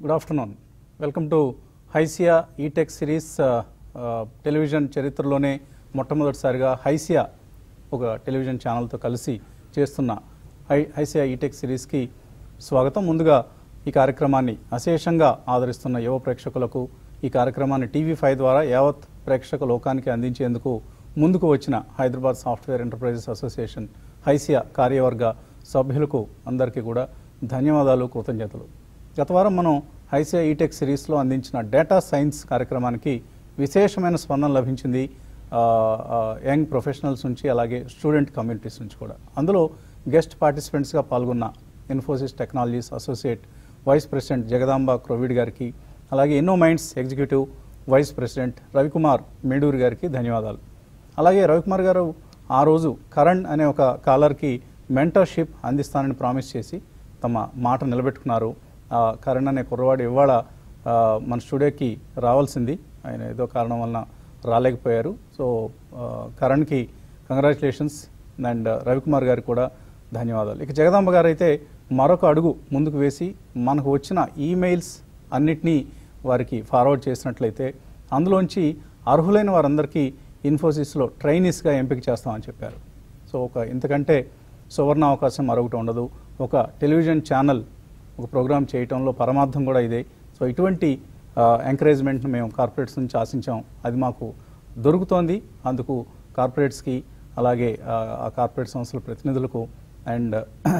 Good afternoon welcome to HYSEA eTech series television చరిత్రలోనే మొట్టమొదటిసారిగా హైసియా ఒక టెలివిజన్ ఛానల్తో కలిసి చేస్తున్న హై హైసియా ఈటెక్ సిరీస్కి స్వాగతం ముందుగా ఈ కార్యక్రమాన్ని అశేషంగా ఆదరిస్తున్న యువ ప్రేక్షకులకు ఈ కార్యక్రమాన్ని టీవీ ఫైవ్ ద్వారా యావత్ ప్రేక్షక లోకానికి అందించేందుకు ముందుకు వచ్చిన Hyderabad software enterprises association HYSEA కార్యవర్గ సభ్యులకు అందరికీ కూడా ధన్యవాదాలు కృతజ్ఞతలు గత వారం మనం హైసియా ఈటెక్ సిరీస్లో అందించిన డేటా సైన్స్ కార్యక్రమానికి విశేషమైన స్పందన లభించింది ఆ, ఆ, యంగ్ ప్రొఫెషనల్స్ నుంచి అలాగే స్టూడెంట్ కమ్యూనిటీస్ నుంచి కూడా అందులో గెస్ట్ పార్టిసిపెంట్స్గా పాల్గొన్న Infosys technologies associate vice president Jagadamba క్రోవిడ్ గారికి అలాగే ఎన్నో minds executive vice president Ravikumar Meduri గారికి ధన్యవాదాలు అలాగే రవికుమార్ గారు ఆ రోజు కరణ్ అనే ఒక కాలర్కి మెంటర్షిప్ అందిస్తానని ప్రామిస్ చేసి తమ మాట నిలబెట్టుకున్నారు ఆ కరణ్ అనే కుర్రవాడు ఇవాళ ఆ, మన స్టూడియోకి రావాల్సింది ఆయన ఏదో కారణం వలన రాలేకపోయారు సో ఆ, కరణ్కి కంగ్రాచులేషన్స్ అండ్ రవికుమార్ గారికి కూడా ధన్యవాదాలు ఇక జగదాంబ గారు అయితే మరొక అడుగు ముందుకు వేసి మనకు వచ్చిన ఈమెయిల్స్ అన్నిటినీ వారికి ఫార్వర్డ్ చేసినట్లయితే అందులోంచి అర్హులైన వారందరికీ ఇన్ఫోసిస్లో ట్రైనీస్గా ఎంపిక చేస్తామని చెప్పారు సో ఒక ఇంతకంటే సువర్ణ అవకాశం మరొకటి ఉండదు ఒక టెలివిజన్ ఛానల్ ఒక ప్రోగ్రామ్ చేయటంలో పరమార్థం కూడా ఇదే సో ఇటువంటి ఎంకరేజ్మెంట్ను మేము కార్పొరేట్స్ నుంచి ఆశించాం అది మాకు దొరుకుతోంది అందుకు కార్పొరేట్స్కి అలాగే ఆ, ఆ కార్పొరేట్ సంస్థల ప్రతినిధులకు అండ్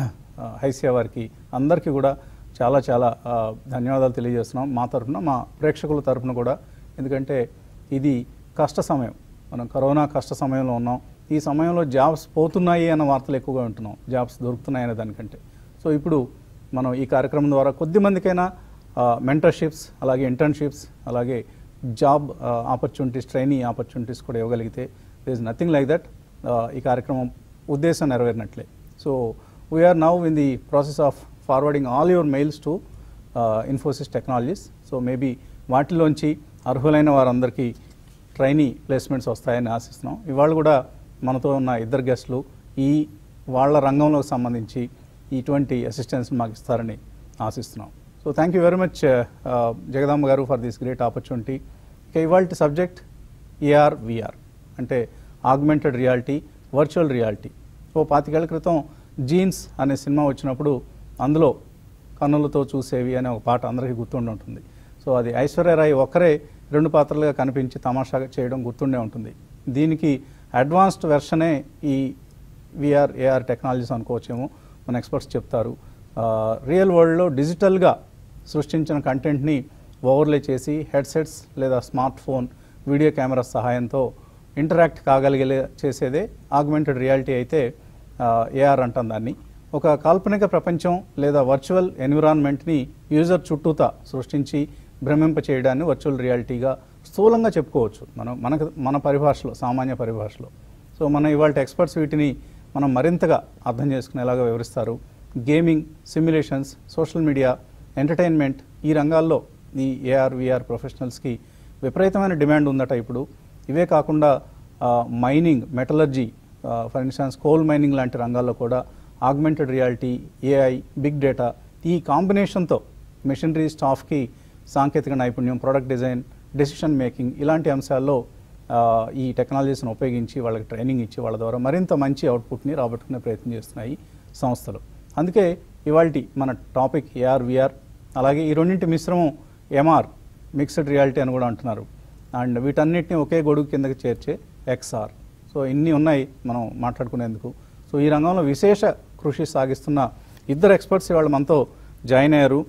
హైసియా వారికి అందరికీ కూడా చాలా చాలా ఆ, ధన్యవాదాలు తెలియజేస్తున్నాం మా తరఫున మా ప్రేక్షకుల తరఫున కూడా ఎందుకంటే ఇది కష్ట సమయం మనం కరోనా కష్ట సమయంలో ఉన్నాం ఈ సమయంలో జాబ్స్ పోతున్నాయి అన్న వార్తలు ఎక్కువగా ఉంటున్నాం జాబ్స్ దొరుకుతున్నాయి అనే దానికంటే సో ఇప్పుడు మనం ఈ కార్యక్రమం ద్వారా కొద్ది మందికైనా మెంటర్షిప్స్ అలాగే ఇంటర్న్షిప్స్ అలాగే జాబ్ ఆపర్చునిటీస్ ట్రైనింగ్ ఆపర్చునిటీస్ కూడా ఇవ్వగలిగితే there is nothing like that ఈ కార్యక్రమం ఉద్దేశం నెరవేరినట్లే so we are now in the process of forwarding all your mails to Infosys technologies so maybe వాటిలోంచి అర్హులైన వారందరికీ ట్రైనీ ప్లేస్మెంట్స్ వస్తాయని ఆశిస్తున్నాం ఇవాళ కూడా మనతో ఉన్న ఇద్దరు గెస్టులు ఈ వాళ్ళ రంగంలోకి సంబంధించి ఇటువంటి అసిస్టెన్స్ మాకు ఇస్తారని ఆశిస్తున్నాం so thank you very much Jagadamba garu for this great opportunity ఇక ఇవాళ సబ్జెక్ట్ ఏఆర్ విఆర్ అంటే ఆగ్మెంటెడ్ రియాలిటీ వర్చువల్ రియాలిటీ ఓ పాతికేళ్ల క్రితం జీన్స్ అనే సినిమా వచ్చినప్పుడు అందులో కన్నులతో చూసేవి అనే ఒక పాట అందరికీ గుర్తుండి ఉంటుంది సో అది ఐశ్వర్యరాయ్ ఒక్కరే రెండు పాత్రలుగా కనిపించి తమాషాగా చేయడం గుర్తుండే ఉంటుంది దీనికి అడ్వాన్స్డ్ వెర్షనే ఈ విఆర్ ఏఆర్ టెక్నాలజీస్ అనుకోవచ్చేమో మన ఎక్స్పర్ట్స్ చెప్తారు రియల్ వరల్డ్లో డిజిటల్గా సృష్టించిన కంటెంట్ని ఓవర్లే చేసి హెడ్సెట్స్ లేదా స్మార్ట్ ఫోన్ వీడియో కెమెరా సహాయంతో ఇంటరాక్ట్ కాగలిగే చేసేదే ఆగ్మెంటెడ్ రియాలిటీ అయితే ఏఆర్ అంటాం దాన్ని ఒక కాల్పనిక ప్రపంచం లేదా వర్చువల్ ఎన్విరాన్మెంట్ని యూజర్ చుట్టూతా సృష్టించి భ్రమింప చేయడాన్ని వర్చువల్ రియాలిటీగా స్థూలంగా చెప్పుకోవచ్చు మనం మనకు మన పరిభాషలో సామాన్య పరిభాషలో సో మన ఇవాళ ఎక్స్పర్ట్స్ వీటిని మనం మరింతగా అర్థం చేసుకునేలాగా వివరిస్తారు gaming simulations social media entertainment ఈ రంగాల్లో ఈ ఏఆర్ విఆర్ ప్రొఫెషనల్స్కి విపరీతమైన డిమాండ్ ఉందట ఇప్పుడు ఇవే కాకుండా mining metallurgy for instance coal mining లాంటి రంగాల్లో కూడా augmented reality AI big data ఈ కాంబినేషన్తో మెషినరీ స్టాఫ్కి సాంకేతిక నైపుణ్యం ప్రొడక్ట్ డిజైన్ డెసిషన్ మేకింగ్ ఇలాంటి అంశాల్లో ఆ, ఈ టెక్నాలజీస్ని ఉపయోగించి వాళ్ళకి ట్రైనింగ్ ఇచ్చి వాళ్ళ ద్వారా మరింత మంచి అవుట్పుట్ని రాబట్టుకునే ప్రయత్నం చేస్తున్నాయి సంస్థలు అందుకే ఇవాల్టి మన టాపిక్ ఏఆర్ విఆర్ అలాగే ఈ రెండింటి మిశ్రమం ఎంఆర్ మిక్స్డ్ రియాలిటీ అని కూడా అంటున్నారు అండ్ వీటన్నిటిని ఒకే గొడుగు కిందకి చేర్చే ఎక్స్ఆర్ సో ఇన్ని ఉన్నాయి మనం మాట్లాడుకునేందుకు సో ఈ రంగంలో విశేష కృషి సాగిస్తున్న ఇద్దరు ఎక్స్పర్ట్స్ ఇవాళ మనతో జాయిన్ అయ్యారు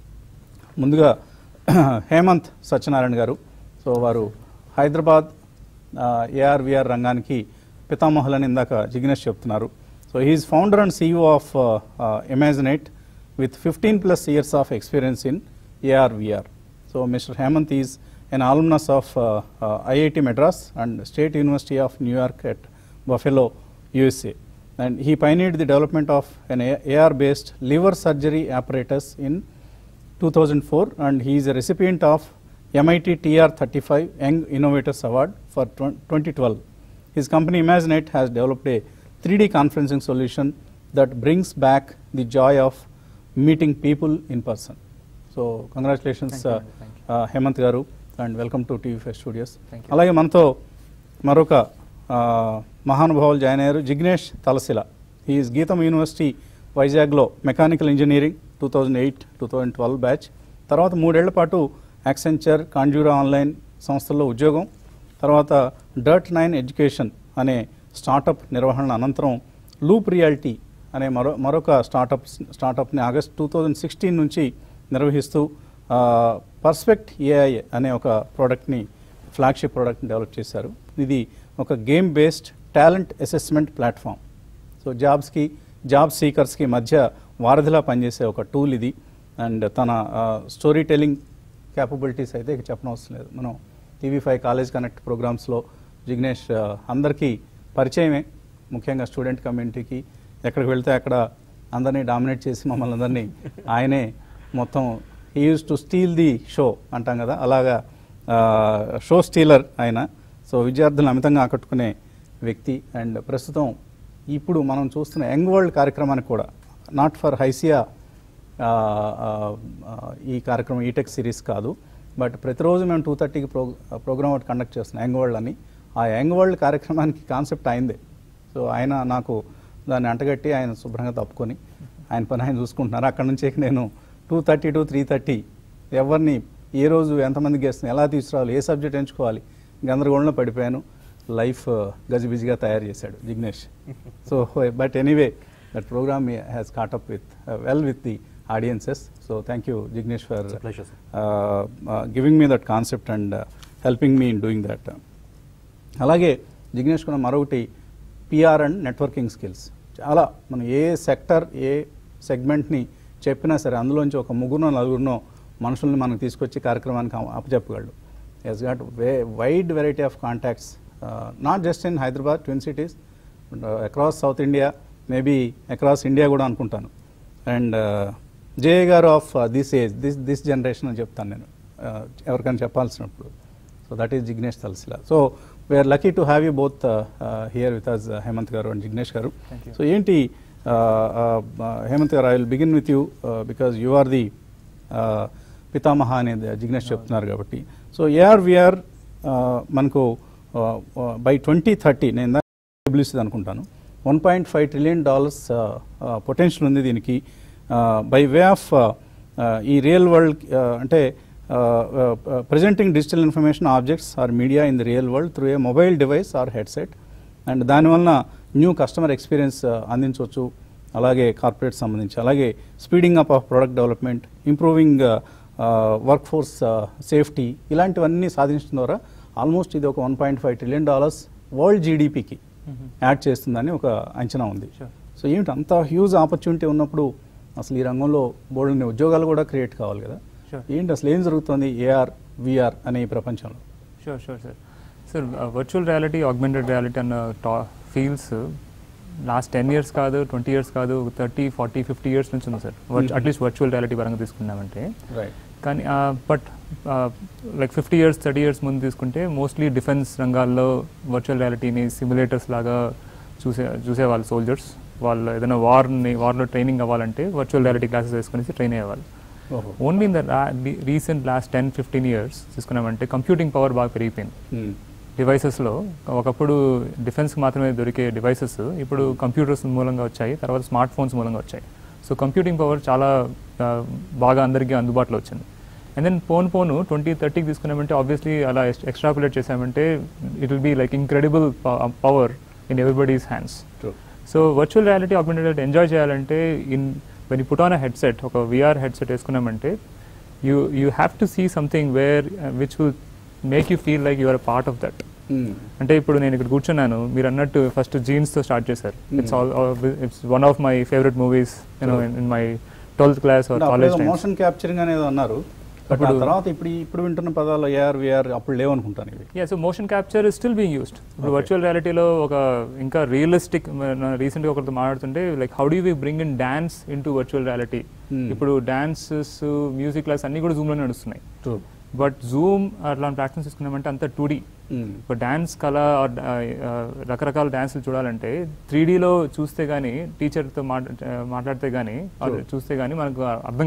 ముందుగా హేమంత్ సత్యనారాయణ గారు సో వారు హైదరాబాద్ ఏఆర్విఆర్ రంగానికి పితామహులని ఇందాక జిగ్నేష్ చెప్తున్నారు so he is founder and CEO of Imaginate with fifteen plus years of experience in AR VR so mister Hemanth is an alumnus of uh, uh, IIT Madras and State University of New York at Buffalo, USA. And he pioneered the development of an AR-based liver surgery apparatus in 2004 and he is a recipient of MIT TR35 Young Innovators Award for tw- 2012. His company Imaginet has developed a 3D conferencing solution that brings back the joy of meeting people in person. So congratulations Thank you, thank Hemanth garu and welcome to TV five studios Thank you. అలాగే మనతో మరొక ఆ, మహానుభావులు join అయ్యారు Jignesh Talasila is GITAM university వైజాగ్లో mechanical engineering two thousand eight two thousand twelve batch తర్వాత మూడేళ్ల పాటు యాక్సెంచర్ కాంజూరా ఆన్లైన్ సంస్థల్లో ఉద్యోగం తర్వాత డర్ట్ నైన్ ఎడ్యుకేషన్ అనే స్టార్టప్ నిర్వహణ అనంతరం లూప్ రియాలిటీ అనే మరో మరొక స్టార్టప్ స్టార్టప్ని ఆగస్ట్ టూ థౌజండ్ సిక్స్టీన్ నుంచి నిర్వహిస్తూ పర్స్పెక్ట్ ఏఐ అనే ఒక ప్రోడక్ట్ని ఫ్లాగ్షిప్ ప్రోడక్ట్ని డెవలప్ చేశారు ఇది ఒక game based talent assessment platform so జాబ్స్కి జాబ్ సీకర్స్కి మధ్య వారధిలా పనిచేసే ఒక టూల్ ఇది అండ్ తన స్టోరీ టెల్లింగ్ క్యాపబిలిటీస్ అయితే ఇక చెప్పనవసరం లేదు మనం టీవీ ఫైవ్ కాలేజ్ కనెక్ట్ ప్రోగ్రామ్స్లో జిగ్నేష్ ఆ, అందరికీ పరిచయమే ముఖ్యంగా స్టూడెంట్ కమ్యూనిటీకి ఎక్కడికి వెళ్తే అక్కడ అందరినీ డామినేట్ చేసి మమ్మల్ని అందరినీ ఆయనే మొత్తం he used to steal the show అంటాం కదా అలాగా షో స్టీలర్ ఆయన సో విద్యార్థులను అమితంగా ఆకట్టుకునే వ్యక్తి అండ్ ప్రస్తుతం ఇప్పుడు మనం చూస్తున్న యంగ్ వరల్డ్ కార్యక్రమానికి కూడా నాట్ ఫర్ హైసియా ఆ, ఆ, ఆ, ఈ కార్యక్రమం ఈటెక్ సిరీస్ కాదు బట్ ప్రతిరోజు మేము టూ థర్టీకి ప్రో ప్రోగ్రామ్ ఒకటి కండక్ట్ చేస్తున్నాం యంగ్ వరల్డ్ అని ఆ యంగ్ వరల్డ్ కార్యక్రమానికి కాన్సెప్ట్ అయిందే సో ఆయన నాకు దాన్ని అంటగట్టి ఆయన శుభ్రంగా తప్పుకొని ఆయన పని ఆయన చూసుకుంటున్నారు అక్కడ నుంచి నేను two thirty to three thirty ఎవరిని ఏ రోజు ఎంతమంది గెస్ట్ని ఎలా తీసుకురావాలి ఏ సబ్జెక్ట్ ఎంచుకోవాలి గందరగోళంలో పడిపోయాను లైఫ్ గజిబిజిగా తయారు చేశాడు Jignesh so but anyway that programme has caught up with well with the audiences so thank you Jignesh for It's a pleasure, sir. Giving me that concept and helping me in doing that అలాగే జిగ్నేష్ కూడా మరొకటి PR and networking skills చాలా మనం ఏ sector ఏ సెగ్మెంట్ని చెప్పినా సరే అందులోంచి ఒక ముగ్గురునో నలుగురునో మనుషుల్ని మనకు తీసుకొచ్చి కార్యక్రమానికి అప్ప- అప్పచెప్పగలడు yes got way wide variety of contacts not just in Hyderabad twin cities across south India maybe across India కూడా అనుకుంటాను and J garu of this age this this generation అని చెప్తాను నేను uh, ఎవరికైనా చెప్పాల్సినప్పుడు so that is Jignesh Talasila so we are lucky to have you both here with us Hemanth garu and Jignesh గారు Thank you. So ఏంటి Hemanth garu I will begin with you because you are the పితామహ అనేది జిగ్నేష్ చెప్తున్నారు కాబట్టి సో ఏఆర్ విఆర్ మనకు బై ట్వంటీ థర్టీ నేను W C అనుకుంటాను one point five trillion dollars potential ఉంది దీనికి బై వే ఆఫ్ ఈ రియల్ వరల్డ్ అంటే presenting digital information objects or media in the real world through a mobile device or headset and దానివల్ల new customer experience అందించవచ్చు అలాగే corporate సంబంధించి అలాగే speeding up of product development improving work force safety ఇలాంటివన్నీ సాధించడం ద్వారా almost ఇది ఒక one point five trillion dollars world జీడిపికి యాడ్ చేస్తుందని ఒక అంచనా ఉంది Sure. సో ఏమిటి అంత హ్యూజ్ ఆపర్చునిటీ ఉన్నప్పుడు అసలు ఈ రంగంలో బోల్డ్ని ఉద్యోగాలు కూడా క్రియేట్ కావాలి కదా Sure. ఏంటి అసలు ఏం జరుగుతుంది ఏఆర్ విఆర్ అనే ఈ ప్రపంచంలో sure sure sir sir virtual reality augmented reality అన్న టా ఫీల్డ్స్ లాస్ట్ టెన్ ఇయర్స్ కాదు ట్వంటీ ఇయర్స్ కాదు థర్టీ ఫార్టీ ఫిఫ్టీ ఇయర్స్ నుంచి ఉంది sir Mhm. At least virtual reality పరంగా తీసుకున్నామంటే రైట్ కానీ but like fifty years thirty years ముందు తీసుకుంటే మోస్ట్లీ డిఫెన్స్ రంగాల్లో వర్చువల్ రియాలిటీని సిమ్యులేటర్స్ లాగా చూసే చూసేవాళ్ళు సోల్జర్స్ వాళ్ళు ఏదైనా వార్ని వార్లో ట్రైనింగ్ అవ్వాలంటే వర్చువల్ రియాలిటీ క్లాసెస్ వేసుకుని ట్రైన్ అయ్యేవాళ్ళు ఓహో only in the recent last ten fifteen years తీసుకున్నామంటే కంప్యూటింగ్ పవర్ బాగా పెరిగిపోయింది Hmm. డివైసెస్లో ఒకప్పుడు డిఫెన్స్కి మాత్రమే దొరికే డివైసెస్ ఇప్పుడు కంప్యూటర్స్ మూలంగా వచ్చాయి తర్వాత స్మార్ట్ ఫోన్స్ మూలంగా వచ్చాయి సో కంప్యూటింగ్ పవర్ చాలా ఆ, బాగా అందరికీ అందుబాటులో వచ్చింది అండ్ దెన్ పోన్ పోను ట్వంటీ థర్టీకి తీసుకున్నామంటే ఆబ్వియస్లీ అలా ఎక్స్ట్రాకులేట్ చేసామంటే it will be like incredible power in everybody's hands True. So virtual reality augmented reality enjoy చేయాలంటే in when you put on a headset ఒక విఆర్ హెడ్సెట్ వేసుకున్నామంటే you you have to see something where which will make you feel like you're part of that Hmm. అంటే ఇప్పుడు నేను ఇక్కడ కూర్చున్నాను మీరు అన్నట్టు ఫస్ట్ జీన్స్తో స్టార్ట్ చేశారు it's all it's one of my favourite movies you know in my twelfth class or college times motion capturing అనేది అన్నారు బట్ ఆ అప్పుడు- తర్వాత ఇప్పుడు ఇప్పుడు వింటున్న పదాలు ఏఆర్ విఆర్ అప్పుడు లేవనుకుంటాను ఇవి yeah so motion capture is still being used ఇప్పుడు Okay. వర్చువల్ రియాలిటీలో ఒక ఇంకా రియలిస్టిక్ రీసెంట్గా ఒకరితో మాట్లాడుతుంటే like how do we bring in dance in to virtual reality Hmm. ఇప్పుడు డాన్సెస్ మ్యూజిక్ క్లాస్ అన్ని కూడా జూమ్లో నడుస్తున్నాయి True. బట్ జూమ్ అట్లాంటి ప్లాట్ఫామ్స్ తీసుకున్నామంటే అంత టూ డీ Hmm. ఒక డ్యాన్స్ కళ or, ఆ, ఆ, రకరకాల డ్యాన్సులు చూడాలంటే త్రీ డీలో చూస్తే కానీ టీచర్తో మాట్లాడితే కానీ True. చూస్తే కానీ మనకు అర్థం కాదు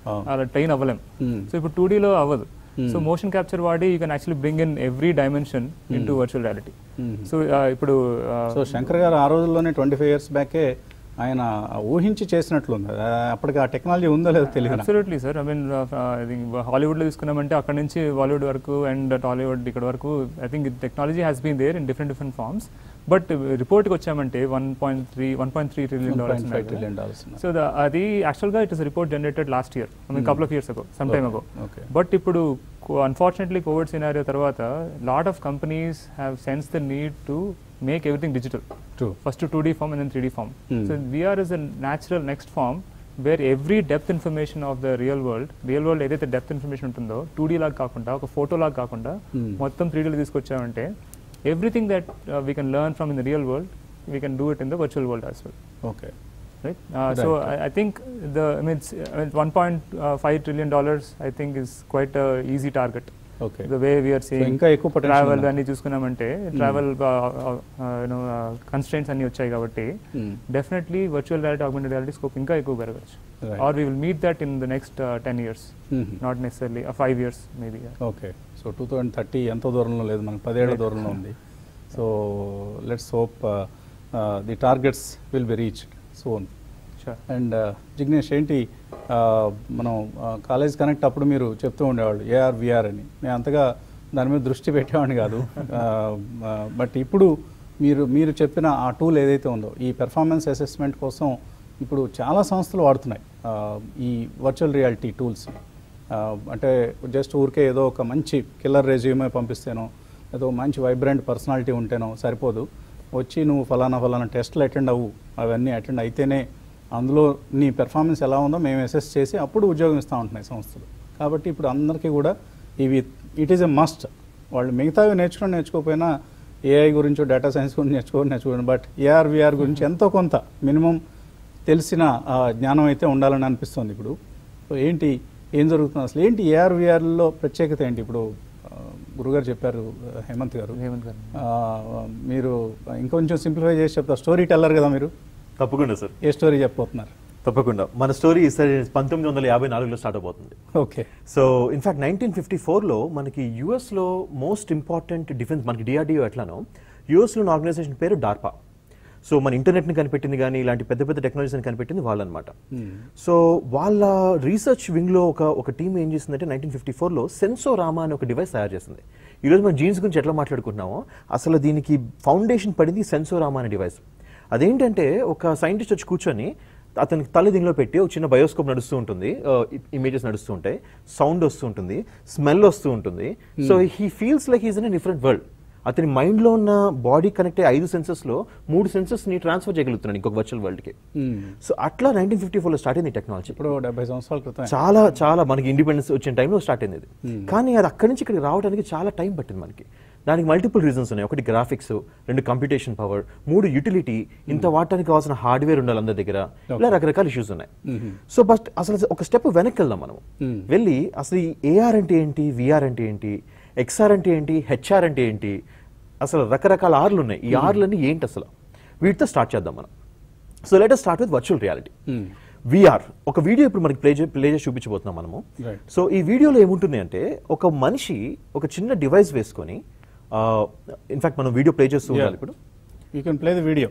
Oh. అలా ట్రైన్ అవ్వలేం Hmm. సో ఇప్పుడు టూ డీలో అవ్వదు సో మోషన్ క్యాప్చర్ వాడి you can actually bring in every dimension in to virtual reality Hmm. So ఇప్పుడు సో శంకర్ గారు ఆ రోజుల్లోనే ట్వంటీ ఫైవ్ ఇయర్స్ బ్యాకే ఆయన ఊహించి చేసినట్లుంది ఆ, అప్పటికి ఆ టెక్నాలజీ ఉందో లేదో తెలియదు నాకు. Absolutely sir I mean I think హాలీవుడ్లో తీసుకున్నామంటే అక్కడ నుంచి బాలీవుడ్ వరకు అండ్ టాలీవుడ్ ఇక్కడ వరకు I think technology has been there in different different forms but రిపోర్ట్కి వచ్చామంటే one point three one point three trillion 1.5 dollars trillion dollars ఉన్నాయి. సో అది యాక్చువల్గా it is report generated last year I mean couple of years ago some time ago Okay. But ఇప్పుడు unfortunately Covid scenario తర్వాత lot of companies have sense the need to make everything digital True. first to 2D form and then 3D form. Hmm. So VR is a natural next form where every depth information of the real world, real world ఏదైతే depth information ఉంటుందో two D లాగా కాకుండా ఒక photo లాగా కాకుండా Hmm. మొత్తం three డీలో తీసుకొచ్చామంటే everything that we can learn from in the real world we can do it in the virtual world as well okay right? Uh, So Right. I, I think the I mean, it's, I mean 1.5 trillion dollars I think is quite a easy target. Okay The way we are so seeing ఇంకా ఎక్కువ potential travel ఉందా? అన్ని చూసుకున్నామంటే travel you know constraints అన్ని వచ్చాయి కాబట్టి Hmm. Definitely virtual reality augmented reality scope ఇంకా ఎక్కువ పెరగచ్చు Right. Or we will meet that in the next ten years Mhm. Not necessary five years maybe okay so two thousand thirty ఎంతో దూరంలో లేదు మనకి పదేళ్ల Right. దూరంలో ఉంది so let's hope the targets will be reach soon sure and Jignesh ఏంటి ఆ, మనం కాలేజ్ కనెక్ట్ అప్పుడు మీరు చెప్తూ ఉండేవాళ్ళు ఏఆర్ విఆర్ అని నేను అంతగా దాని మీద దృష్టి పెట్టేవాడిని కాదు బట్ ఇప్పుడు మీరు మీరు చెప్పిన ఆ టూల్ ఏదైతే ఉందో ఈ పెర్ఫార్మెన్స్ అసెస్మెంట్ కోసం ఇప్పుడు చాలా సంస్థలు వాడుతున్నాయి ఆ, ఈ వర్చువల్ రియాలిటీ టూల్స్ అంటే జస్ట్ ఊరికే ఏదో ఒక మంచి కిల్లర్ రెజ్యూమే పంపిస్తేనో ఏదో మంచి వైబ్రెంట్ పర్సనాలిటీ ఉంటేనో సరిపోదు వచ్చి నువ్వు ఫలానా ఫలానా టెస్ట్లు అటెండ్ అవ్వు అవన్నీ అటెండ్ అయితేనే అందులో నీ పెర్ఫార్మెన్స్ ఎలా ఉందో మేము అసెస్ చేసి అప్పుడు ఉద్యోగం ఇస్తూ ఉంటున్నాయి సంస్థలు కాబట్టి ఇప్పుడు అందరికీ కూడా ఇవి ఇట్ ఈస్ ఎ మస్ట్ వాళ్ళు మిగతావి నేర్చుకొని నేర్చుకోకపోయినా ఏఐ గురించో డేటా సైన్స్ గురించి నేర్చుకోని నేర్చుకోండి బట్ ఏఆర్ విఆర్ గురించి ఎంతో కొంత మినిమం తెలిసిన ఆ, జ్ఞానం అయితే ఉండాలని అనిపిస్తుంది ఇప్పుడు సో ఏంటి ఏం జరుగుతుంది అసలు ఏంటి ఏఆర్ విఆర్లో ప్రత్యేకత ఏంటి ఇప్పుడు ఆ, గురుగారు చెప్పారు ఆ, హేమంత్ గారు హేమంత్ గారు ఆ, మీరు ఇంకొంచెం సింప్లిఫై చేసి చెప్తారు స్టోరీ టెల్లర్ కదా మీరు తప్పకుండా సార్ ఏ స్టోరీ చెప్పబోతున్నారు తప్పకుండా మన స్టోరీ ఈసారి పంతొమ్మిది వందల యాభై నాలుగులో స్టార్ట్ అవబోతుంది okay so in fact nineteen fifty ఫోర్లో మనకి యూఎస్లో మోస్ట్ ఇంపార్టెంట్ డిఫెన్స్ మనకి డిఆర్డిఓ ఎట్లానో యూఎస్లో ఉన్న ఆర్గనైజేషన్ పేరు డార్పా సో మన ఇంటర్నెట్ని కనిపెట్టింది కానీ ఇలాంటి పెద్ద పెద్ద టెక్నాలజీని కనిపెట్టింది వాళ్ళనమాట సో వాళ్ళ రీసెర్చ్ వింగ్లో ఒక ఒక టీం ఏం చేసిందంటే నైన్టీన్ ఫిఫ్టీ ఫోర్లో సెన్సోరామా అనే ఒక డివైస్ తయారు చేసింది ఈరోజు మనం జీన్స్ గురించి ఎట్లా మాట్లాడుకుంటున్నామో అసలు దీనికి ఫౌండేషన్ పడింది సెన్సోరామా అనే డివైస్ అదేంటంటే ఒక సైంటిస్ట్ వచ్చి కూర్చొని అతనికి తల దీనిలో పెట్టి ఒక చిన్న బయోస్కోప్ నడుస్తూ ఉంటుంది ఇమేజెస్ నడుస్తూ ఉంటాయి సౌండ్ వస్తూ ఉంటుంది స్మెల్ వస్తూ ఉంటుంది so he feels like is in different world అతని మైండ్లో ఉన్న బాడీ కనెక్ట్ అయ్యే ఐదు సెన్సెస్లో మూడు సెన్సెస్ని ట్రాన్స్ఫర్ చేయగలుగుతున్నాడు ఇంకొక వర్చువల్ వరల్డ్కి సో అట్లా నైన్టీన్ ఫిఫ్టీ ఫోర్లో స్టార్ట్ అయింది టెక్నాలజీ ఇప్పుడు డెబ్బై సంవత్సరాల క్రితం చాలా చాలా మనకి ఇండిపెండెన్స్ వచ్చిన టైంలో స్టార్ట్ అయింది ఇది కానీ అది అక్కడి నుంచి ఇక్కడికి రావడానికి చాలా టైం పట్టింది మనకి దానికి మల్టిపుల్ రీజన్స్ ఉన్నాయి ఒకటి గ్రాఫిక్స్ రెండు కంప్యూటేషన్ పవర్ మూడు యూటిలిటీ ఇంత వాడటానికి కావాల్సిన హార్డ్వేర్ ఉండాలి అందరి దగ్గర ఇలా రకరకాల ఇష్యూస్ ఉన్నాయి సో ఫస్ట్ అసలు ఒక స్టెప్ వెనక్కి వెళ్దాం మనం Hmm. వెళ్ళి అసలు ఈ ఏఆర్ అంటే ఏంటి విఆర్ అంటే ఏంటి ఎక్స్ఆర్ అంటే ఏంటి హెచ్ఆర్ అంటే ఏంటి అసలు రకరకాల ఆర్లు ఉన్నాయి ఈ ఆర్లన్నీ ఏంటి అసలు వీటితో స్టార్ట్ చేద్దాం మనం so let start with virtual reality Hmm. VR ఒక వీడియో ఇప్పుడు మనకి ప్లే ప్లే చేసి చూపించబోతున్నాం మనము Right. సో ఈ వీడియోలో ఏముంటుంది అంటే ఒక మనిషి ఒక చిన్న డివైస్ వేసుకొని ఇన్ఫాక్ట్ మనం వీడియో ప్లే చేస్తూ ఉండాలి ఇప్పుడు you can play the video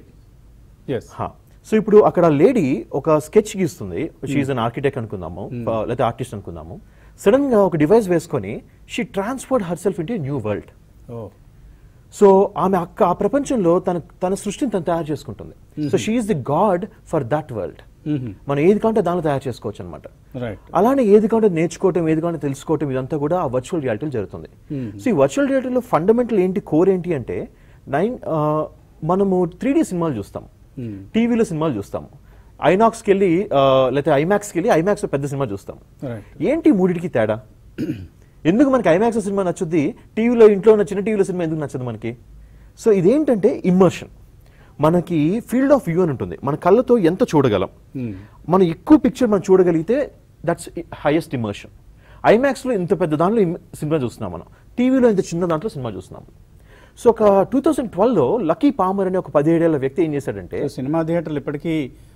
yes హా. సో ఇప్పుడు అక్కడ లేడీ ఒక స్కెచ్ గీస్తుంది షీఈ్ అన్ ఆర్కిటెక్ట్ అనుకుందాము ఆ, లేకపోతే ఆర్టిస్ట్ అనుకుందాము సడన్ గా ఒక డివైస్ వేసుకొని she transferred herself into new world ఓ సో ఆమె అక్క ఆ ప్రపంచంలో తన తన సృష్టిని తను తయారు చేసుకుంటుంది so she's the god for that world మనం ఏది కావాలంటే దానిలో తయారు చేసుకోవచ్చు అనమాట రైట్ అలానే ఏది కావాలంటే నేర్చుకోవటం ఏది కావాలంటే తెలుసుకోవటం ఇదంతా కూడా ఆ వర్చువల్ రియాలిటీలో జరుగుతుంది సో ఈ వర్చువల్ రియాలిటీలో ఫండమెంటల్ ఏంటి కోర్ ఏంటి అంటే నైన్ మనము త్రీ సినిమాలు చూస్తాం టీవీలో సినిమాలు చూస్తాము ఐనాక్స్కి వెళ్ళి ఆ, లేకపోతే ఐమాక్స్కి వెళ్ళి ఐమాక్స్లో పెద్ద సినిమా చూస్తాం రైట్ ఏంటి మూడిటికి తేడా ఎందుకు మనకి ఐమాక్స్ సినిమా నచ్చుద్ది టీవీలో ఇంట్లో ఉన్న చిన్న టీవీలో సినిమా ఎందుకు నచ్చదు మనకి సో ఇదేంటంటే ఇమ్మర్షన్ మనకి ఫీల్డ్ ఆఫ్ వ్యూ అని ఉంటుంది మన కళ్ళతో ఎంత చూడగలం మనం ఎక్కువ పిక్చర్ మనం చూడగలిగితే దట్స్ హైయెస్ట్ ఇమర్షన్ ఐమాక్స్లో ఇంత పెద్ద దాంట్లో ఇమ్- సినిమా చూస్తున్నాం మనం టీవీలో ఇంత చిన్న దాంట్లో సినిమా చూస్తున్నాం సో ఒక టూ థౌసండ్ ట్వెల్వ్లో లక్కీ పామర్ అనే ఒక పదిహేడేళ్ల వ్యక్తి ఏం చేశాడంటే సినిమా థియేటర్లు ఇప్పటికీ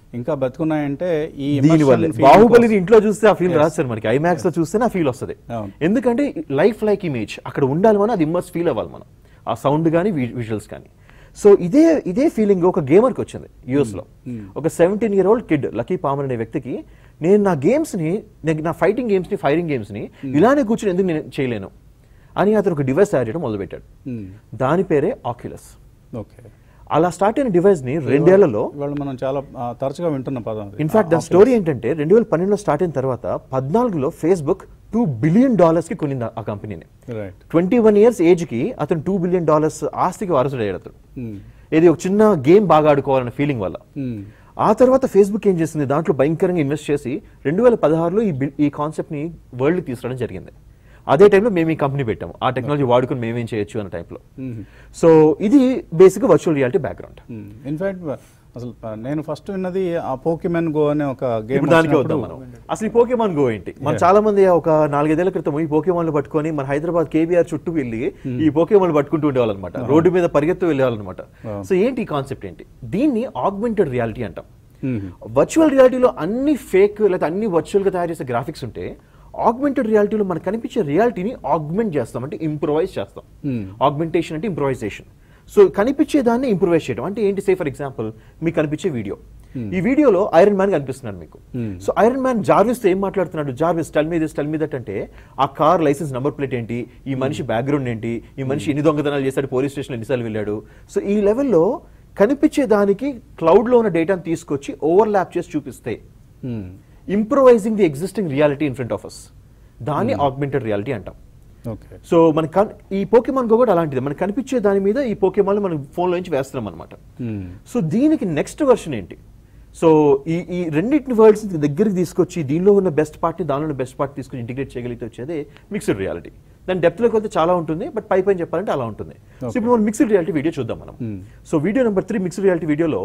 ఇంకా బతుకున్నాయంటే ఈ దీని immersion వల్ల feeling బాహుబలిని కోసం. ఇంట్లో చూస్తే ఆ ఫీల్ రాదు సార్ మనకి ఐమాక్స్ లో చూస్తేనే ఆ ఫీల్ వస్తుంది అవును. ఎందుకంటే లైఫ్ లైక్ ఇమేజ్ అక్కడ ఉండాలి మనం అది ఇమ్మర్స్ ఫీల్ అవ్వాలి మనం ఆ సౌండ్ కానీ విజువల్స్ కానీ సో ఇదే ఇదే ఫీలింగ్ ఒక గేమర్కి వచ్చింది యూఎస్ లో ఒక seventeen year old kid Lucky Palmer అనే వ్యక్తికి నేను నా గేమ్స్ ని నేను నా ఫైటింగ్ గేమ్స్ ని ఫైరింగ్ గేమ్స్ ని ఇలానే కూర్చొని ఎందుకు నేను చేయలేను అని అతను ఒక డివైస్ తయారు చేయడం మొదలుపెట్టాడు Hmm. దాని పేరే ఆక్యులస్ ఓకే అలా స్టార్ట్ అయిన డివైస్ ని రెండేళ్లలో ఇవాళ మనం చాలా ఆ, తరచుగా వింటున్న పదం అది. ఇన్ఫాక్ట్ దాని స్టోరీ ఏంటంటే రెండు వేల పన్నెండులో స్టార్ట్ అయిన తర్వాత పద్నాలుగులో ఫేస్బుక్ టూ బిలియన్ డాలర్స్ కి కొనింది ఆ- ఆ కంపెనీని right twenty one years age కి అతను టూ బిలియన్ డాలర్స్ ఆస్తికి వారసుడయ్యాడు అతను Hmm. ఇది ఒక చిన్న గేమ్ బాగా ఆడుకోవాలన్న ఫీలింగ్ వల్ల Hmm. ఆ తర్వాత ఫేస్బుక్ ఏం చేసింది దాంట్లో భయంకరంగా ఇన్వెస్ట్ చేసి రెండు వేల పదహారులో ఈ బిల్- ఈ కాన్సెప్ట్ ని వరల్డ్ తీసుకురావడం జరిగింది అదే టైంలో మేము ఈ కంపెనీ పెట్టాము ఆ టెక్నాలజీ వాడుకుని మేమేం చేయొచ్చు అన్న టైంలో Hmm. సో ఇది basic virtual reality background in fact అసలు ఆ, నేను ఫస్ట్ విన్నది ఆ పోకిమెన్ గో అనే ఒక గేమ్ ఇప్పుడు దానికి వద్దాం మనం అసలు ఈ పోకేమాన్ గో ఏంటి మన చాలా మంది ఒక నాలుగైదేళ్ల క్రితం ఈ పోకేమాన్లు పట్టుకొని మన హైదరాబాద్ కేబీఆర్ చుట్టూ వెళ్ళి ఈ పోకేమాన్లు పట్టుకుంటూ ఉండేవాళ్ళనమాట రోడ్డు మీద పరిగెత్తు వెళ్ళేవాళ్ళనమాట సో ఏంటి ఈ కాన్సెప్ట్ ఏంటి దీన్ని ఆగ్మెంటెడ్ రియాలిటీ అంటాం వర్చువల్ రియాలిటీలో అన్ని ఫేక్ లేదా అన్ని వర్చువల్ గా తయారు చేసే గ్రాఫిక్స్ ఉంటే ఆగ్మెంటెడ్ రియాలిటీలో మనకు కనిపించే రియాలిటీని ఆగ్మెంట్ చేస్తాం అంటే ఇంప్రొవైజ్ చేస్తాం ఆగ్మెంటేషన్ అంటే ఇంప్రొవైజేషన్ సో కనిపించే దాన్ని ఇంప్రొవైజ్ చేయడం అంటే ఏంటి సే ఫర్ ఎగ్జాంపుల్ మీకు కనిపించే వీడియో ఈ వీడియోలో ఐరన్ మ్యాన్ కనిపిస్తున్నాడు మీకు సో ఐరన్ మ్యాన్ జార్విస్ తో ఏం మాట్లాడుతున్నాడు Jarvis tell me this tell me that అంటే ఆ కార్ లైసెన్స్ నెంబర్ ప్లేట్ ఏంటి ఈ మనిషి బ్యాక్గ్రౌండ్ ఏంటి ఈ మనిషి ఎన్ని దొంగతనాలు చేశాడు పోలీస్ స్టేషన్ ఎన్నిసార్లు వెళ్ళాడు సో ఈ లెవెల్లో కనిపించే దానికి క్లౌడ్ లో ఉన్న డేటాను తీసుకొచ్చి ఓవర్ ల్యాప్ చేసి చూపిస్తే improvising the existing reality in front of us దాన్ని ఆగ్మెంటెడ్ రియాలిటీ అంటాం ఓకే సో మన కన్- ఈ పోకేమాన్ గో కూడా అలాంటిది మనకు కనిపించే దాని మీద ఈ పోకేమాన్ మనం ఫోన్లో నుంచి వేస్తున్నాం అనమాట సో దీనికి నెక్స్ట్ వర్షన్ ఏంటి సో ఈ ఈ రెండింటిని వర్డ్స్ దగ్గరికి తీసుకొచ్చి దీనిలో ఉన్న బెస్ట్ పార్ట్ని దానిలో ఉన్న బెస్ట్ పార్ట్ తీసుకొని ఇంటిగ్రేట్ చేయగలిగితే వచ్చేది మిక్స్డ్ రియాలిటీ దాని డెప్త్లోకి వెళ్తే చాలా ఉంటుంది బట్ పై పైన చెప్పాలంటే అలా ఉంటుంది సో ఇప్పుడు మనం మిక్స్డ్ రియాలిటీ వీడియో చూద్దాం మనం so video number three mixed reality వీడియోలో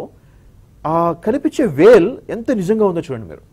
ఆ కనిపించే వేల్ ఎంత నిజంగా ఉందో చూడండి మీరు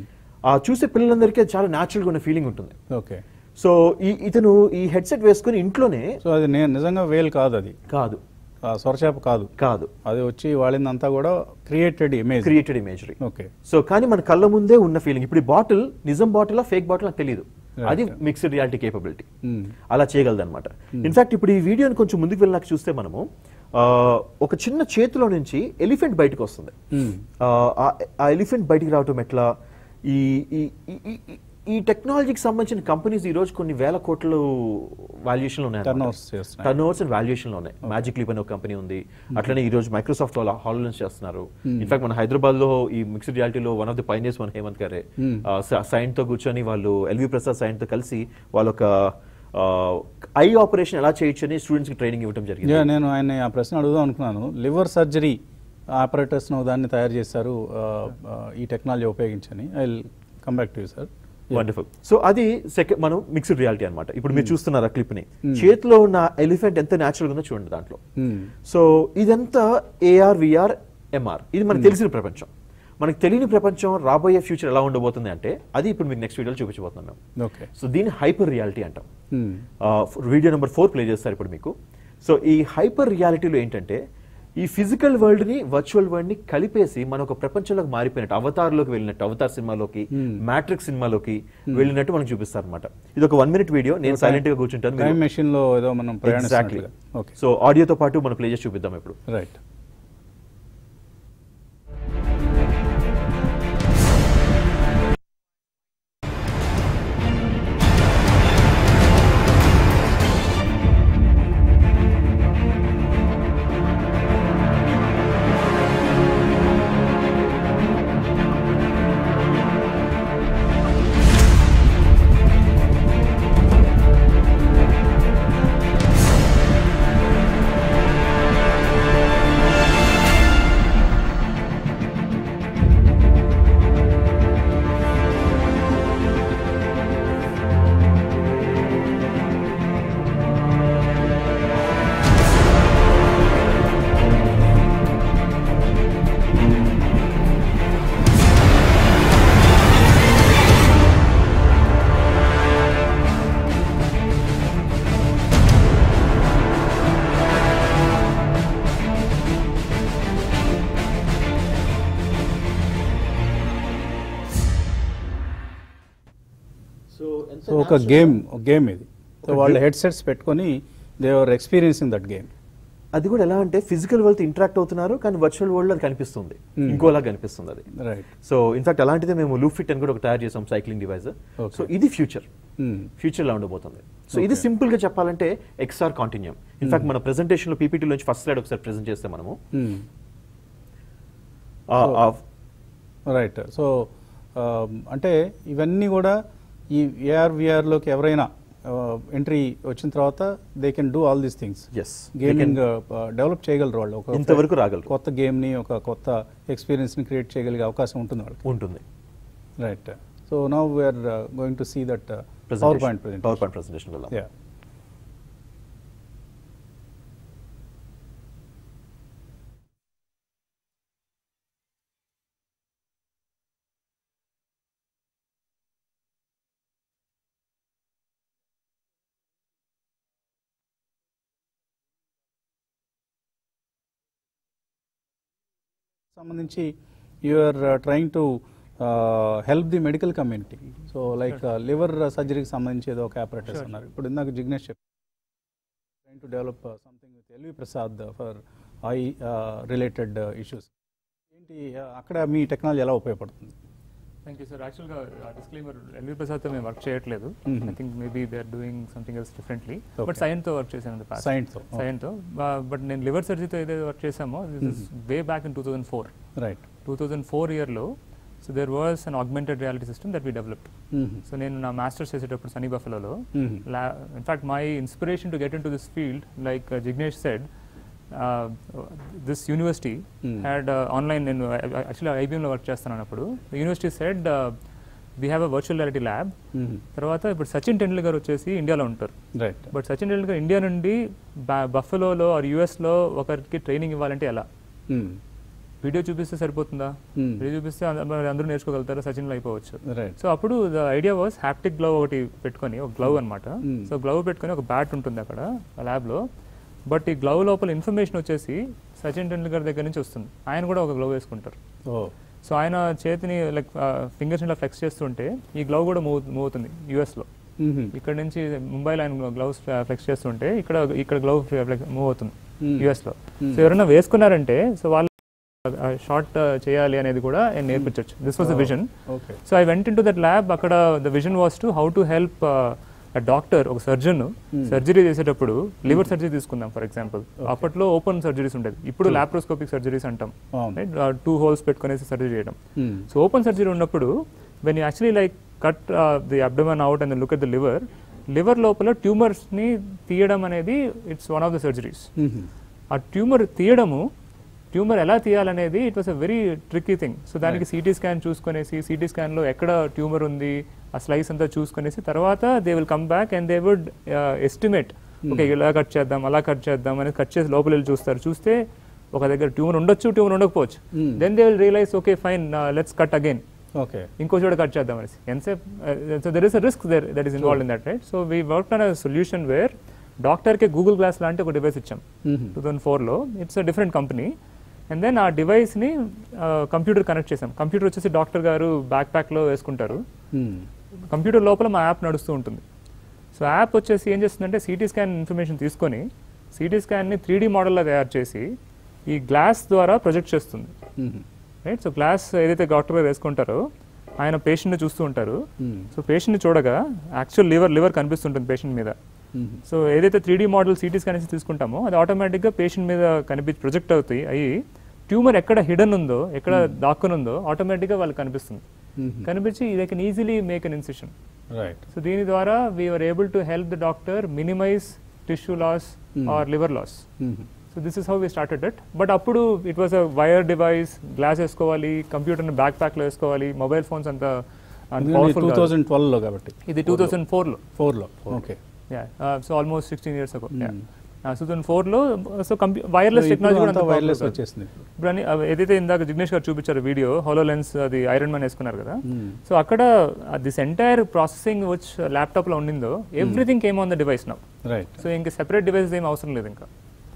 ఆ చూసే పిల్లలందరికీ అది చాలా న్యాచురల్గా ఉన్న ఫీలింగ్ ఉంటుంది ఓకే సో ఈ ఇతను ఈ హెడ్సెట్ వేసుకుని ఇంట్లోనే సో అది నేను నిజంగా వేల్ కాదు అది కాదు ఆ సొరచేప కాదు కాదు అది వచ్చి వాడిందంతా కూడా created image created imagery okay so కానీ మన కళ్ళ ముందే ఉన్న ఫీలింగ్ ఇప్పుడు ఈ బాటిల్ నిజం బాటిల్ ఫేక్ బాటిల్ నాకు తెలియదు అది మిక్స్డ్ రియాలిటీ కేపబిలిటీ అలా చేయగలదు అనమాట ఇన్ఫాక్ట్ ఇప్పుడు ఈ వీడియోని కొంచెం ముందుకు వెళ్ళినాక చూస్తే మనము ఆ, ఒక చిన్న చేతిలో నుంచి ఎలిఫెంట్ బయటకు వస్తుంది ఆ, ఆ ఎలిఫెంట్ బయటికి రావటం ఎట్లా ఈ ఈ- ఈ- ఈ- ఈ- ఈ టెక్నాలజీకి సంబంధించిన కంపెనీస్ ఈ రోజు కొన్ని వేల కోట్లు వాల్యుయేషన్ ఉన్నాయి Turnovers చేస్తున్నాయి. టర్న్ ఓవర్స్ అండ్ వాల్యుయేషన్ లో ఉన్నాయి మ్యాజిక్ లీప్ అనే ఒక కంపెనీ ఉంది అట్లనే ఈ రోజు మైక్రోసాఫ్ట్ వాళ్ళు హాలోలెన్స్ చేస్తున్నారు ఇన్ఫాక్ట్ మన హైదరాబాద్ లో ఈ మిక్స్డ్ రియాలిటీలో వన్ ఆఫ్ ది పైనియర్స్ మన హేమంత్ గారే సైన్ తో కూర్చొని వాళ్ళు ఎల్వి ప్రసాద్ సైన్ తో కలిసి వాళ్ళ ఒక ఐ ఆపరేషన్ ఎలా చేయొచ్చు అని స్టూడెంట్స్ కి ట్రైనింగ్ ఇవ్వడం జరిగింది యా, నేను ఆయన ఆ ప్రశ్న అడుగుదాం అనుకున్నాను లివర్ సర్జరీ ఆపరేటర్స్ దాన్ని తయారు చేశారు ఆ, ఆ, ఈ టెక్నాలజీ ఉపయోగించని I come back to you sir wonderful so అది సెకండ్ మనం మిక్స్డ్ రియాలిటీ అన్నమాట ఇప్పుడు మీరు చూస్తున్నారు ఆ క్లిప్ ని చేతిలో ఉన్న ఎలిఫెంట్ ఎంత న్యాచురల్ ఉందో చూడండి దాంట్లో సో ఇదంతా ఏఆర్ విఆర్ ఎంఆర్ ఇది మనకు తెలిసిన ప్రపంచం మనకు తెలియని ప్రపంచం రాబోయే ఫ్యూచర్ ఎలా ఉండబోతుంది అంటే అది ఇప్పుడు మీకు నెక్స్ట్ వీడియోలో చూపించబోతున్నాం మేము ఓకే సో దీన్ని హైపర్ రియాలిటీ అంటాం వీడియో నెంబర్ ఫోర్ ప్లే చేస్తారు ఇప్పుడు మీకు సో ఈ హైపర్ రియాలిటీలో ఏంటంటే ఈ ఫిజికల్ వరల్డ్ ని వర్చువల్ వరల్డ్ ని కలిపేసి మన ఒక ప్రపంచంలోకి మారిపోయినట్టు అవతార్లోకి వెళ్ళినట్టు అవతార్ సినిమాలోకి మ్యాట్రిక్స్ సినిమాలోకి వెళ్ళినట్టు మనకు చూపిస్తారు అనమాట ఇది ఒక వన్ మినిట్ వీడియో నేను సైలెంట్ గా కూర్చుంటాను టైం మెషిన్ లో ఏదో మనం ఎగ్జాక్ట్లీ ప్రయాణిస్తున్నట్లుగా ఓకే సో ఆడియోతో పాటు మనం ప్లే చేసి చూపిద్దాం ఇప్పుడు రైట్ Thank ఒక గేమ్ గేమ్ ఇది సో వాళ్ళు హెడ్ సెట్స్ పెట్టుకొని they are experiencing that game అది కూడా ఎలా అంటే ఫిజికల్ వరల్డ్ ఇంటరాక్ట్ అవుతున్నారు కానీ వర్చువల్ వరల్డ్ అది కనిపిస్తుంది ఇంకోలా కనిపిస్తుంది అది రైట్ సో ఇన్ఫాక్ట్ అలాంటిదే మేము లూఫిట్ అని కూడా ఒక తయారు చేసాం సైక్లింగ్ డివైస్ సో ఇది ఫ్యూచర్ ఫ్యూచర్ లా ఉండబోతుంది సో ఇది సింపుల్ గా చెప్పాలంటే ఎక్స్ఆర్ కాంటిన్యూమ్ ఇన్ఫాక్ట్ మన ప్రెజెంటేషన్ లో పీపీటీ నుంచి ఫస్ట్ స్లైడ్ ఒకసారి ప్రెజెంట్ చేస్తే మనము ఆ- ఆ రైట్ సో అంటే ఇవన్నీ కూడా ఈ ఏఆర్ విఆర్లోకి ఎవరైనా ఎంట్రీ వచ్చిన తర్వాత they can do all these things Yes. They gaming develop చేయగలరు వాళ్ళు ఒక ఇంతవరకు రాగలరు. కొత్త గేమ్ని ఒక కొత్త ఎక్స్పీరియన్స్ని క్రియేట్ చేయగలిగే అవకాశం ఉంటుంది వాళ్ళకి ఉంటుంది right so now we're going to see that PowerPoint PowerPoint presentation వెళ్దాం యా సంబంధించి you're trying to help the medical community so like liver సర్జరీకి సంబంధించి ఏదో ఒక ఆపరేటర్స్ ఉన్నారు ఇప్పుడు ఇందాక జిగ్నేష్ చెప్పారు trying to develop something with LV Prasad for eye related issues ఏంటి uh, అక్కడ మీ టెక్నాలజీ ఎలా ఉపయోగపడుతుంది థ్యాంక్ యూ సార్ యాక్చువల్గా డిస్క్లైమర్ ఎల్వి ప్రసాద్తో మేము వర్క్ చేయట్లేదు Mhm. I think maybe they are doing something else differently Okay. But సైన్తో వర్క్ చేశాను పాస్ సైన్స్తో సైన్తో బట్ నేను లివర్ సర్జరీతో ఏదైతే వర్క్ చేసామో this is way back in two thousand four right two thousand four ఇయర్లో so there was an augmented reality system that we developed so నేను నా మాస్టర్స్ చేసేటప్పుడు సనీ బఫెలోలో in fact my inspiration to get in to this field like Jignesh said this university Hmm. Had online నేను actually ఐబీఎంలో work చేస్తున్నాను అప్పుడు university said we have a virtual reality lab తర్వాత ఇప్పుడు సచిన్ టెండూల్కర్ వచ్చేసి ఇండియాలో ఉంటారు right but Sachin Tendulkar India నుండి బఫెలోలో ఆర్ యూఎస్లో ఒకరికి ట్రైనింగ్ ఇవ్వాలంటే ఎలా వీడియో చూపిస్తే సరిపోతుందా Hmm. వీడియో చూపిస్తే అంద- మరి అందరూ నేర్చుకోగలుగుతారు సచిన్లో అయిపోవచ్చు రైట్ సో అప్పుడు the idea was haptic glove ఒకటి పెట్టుకొని ఒక గ్లవ్ అనమాట Hmm. సో గ్లవ్ పెట్టుకొని ఒక బ్యాట్ ఉంటుంది అక్కడ ల్యాబ్లో బట్ ఈ గ్లవ్ లోపల ఇన్ఫర్మేషన్ వచ్చేసి సచిన్ టెండూల్కర్ దగ్గర నుంచి వస్తుంది ఆయన కూడా ఒక గ్లవ్ వేసుకుంటారు ఓ సో ఆయన చేతిని లైక్ ఫింగర్స్ ఇలా ఫ్లెక్స్ చేస్తుంటే ఈ గ్లవ్ కూడా మూవ్ మూవ్ అవుతుంది యూఎస్లో ఇక్కడ నుంచి ముంబైలో ఆయన గ్లౌస్ ఫ్లెక్స్ చేస్తుంటే ఇక్కడ ఇక్కడ గ్లవ్ మూవ్ అవుతుంది Hmm. యూఎస్లో Hmm. సో ఎవరైనా వేసుకున్నారంటే సో వాళ్ళు షార్ట్ చేయాలి అనేది కూడా నేను నేర్పించవచ్చు this was the vision okay so I went in to that lab అక్కడ the vision was to how to help doctor ఒక సర్జన్ సర్జరీ చేసేటప్పుడు లివర్ సర్జరీ తీసుకుందాం ఫర్ ఎగ్జాంపుల్ అప్పట్లో ఓపెన్ సర్జరీస్ ఉండేది ఇప్పుడు లాప్రోస్కోపిక్ సర్జరీస్ అంటాం అవును టూ హోల్స్ పెట్టుకునేసి సర్జరీ చేయడం Hmm. సో ఓపెన్ సర్జరీ ఉన్నప్పుడు when you actually like cut the abdomen out and look at the liver liver లోపల ట్యూమర్స్ని తీయడం అనేది it's one of the surgeries Mhm. ఆ ట్యూమర్ తీయడము ట్యూమర్ ఎలా తీయాలనేది it was a very tricky thing so దానికి సిటీ స్కాన్ చూసుకునేసి సిటీ స్కాన్లో ఎక్కడ ట్యూమర్ ఉంది ఆ స్లైస్ అంతా చూసుకునేసి తర్వాత they will come back and they would estimate okay ఇలా కట్ చేద్దాం అలా కట్ చేద్దాం అనేది కట్ చేసి లోపల వెళ్ళి చూస్తారు చూస్తే ఒక దగ్గర ట్యూమర్ ఉండొచ్చు ట్యూమర్ ఉండకపోవచ్చు Hmm. Then they will realise okay fine let's cut again okay ఇంకో చోట కట్ చేద్దాం అనేసి ఎంతసేపు so there is a risk there that is involved in that right so we work on a solution where డాక్టర్కి Google Glass లాంటి ఒక device ఇచ్చాం Mhm. Two thousand ఫోర్లో it's a different company and then ఆ డివైస్ని computer connect చేసాం computer వచ్చేసి doctor గారు బ్యాక్ ప్యాక్లో వేసుకుంటారు Hmm. కంప్యూటర్ లోపల మా యాప్ నడుస్తూ ఉంటుంది సో యాప్ వచ్చేసి ఏం చేస్తుందంటే సిటీ స్కాన్ ఇన్ఫర్మేషన్ తీసుకొని సిటీ స్కాన్ని త్రీ డీ మోడల్లో తయారు చేసి ఈ గ్లాస్ ద్వారా ప్రొజెక్ట్ చేస్తుంది Mhm. రైట్ సో గ్లాస్ ఏదైతే డాక్టర్ గారు వేసుకుంటారో ఆయన పేషెంట్ని చూస్తూ ఉంటారు Hmm. సో పేషెంట్ని చూడగా యాక్చువల్ లివర్ లివర్ కనిపిస్తుంటుంది పేషెంట్ మీద Mhm. సో ఏదైతే three D model CT scan తీసుకుంటామో అది ఆటోమేటిక్గా పేషెంట్ మీద కనిపించి ప్రొజెక్ట్ అవుతాయి అయ్యి ట్యూమర్ ఎక్కడ హిడన్ ఉందో ఎక్కడ దాక్కుని ఉందో ఆటోమేటిక్గా వాళ్ళకి కనిపిస్తుంది Mhm. కనిపించి they can easily make an incision right so దీని ద్వారా we are able to help the doctor minimise tissue loss Hmm. Or liver loss Mhm. So this is how we started it but అప్పుడు it was a wire device glass వేసుకోవాలి కంప్యూటర్ని back ప్యాక్లో వేసుకోవాలి mobile phones అంత అంత two powerful thousand ట్వెల్వ్లో కాబట్టి ఇది two thousand ఫోర్లో ఫోర్లో okay so almost sixteen years ago Hmm. Two thousand ఫోర్లో సో కంప్యూ వైర్లెస్ టెక్నాలజీ కూడా అంత వైర్లెస్ వైర్లెస్ వచ్చేసింది ఇప్పుడు ఇప్పుడు అని అవి ఏదైతే ఇందాక జిగ్నేష్ గారు చూపించారు వీడియో హోలో లెన్స్ అది ఐరన్ మ్యాన్ వేసుకున్నారు కదా Hmm. సో అక్కడ దిస్ ఎంటైర్ ప్రాసెసింగ్ విచ్ ల్యాప్టాప్లో ఉండిందో everything came on the device now right so ఇంకా సెపరేట్ డివైస్ ఏం అవసరం లేదు ఇంకా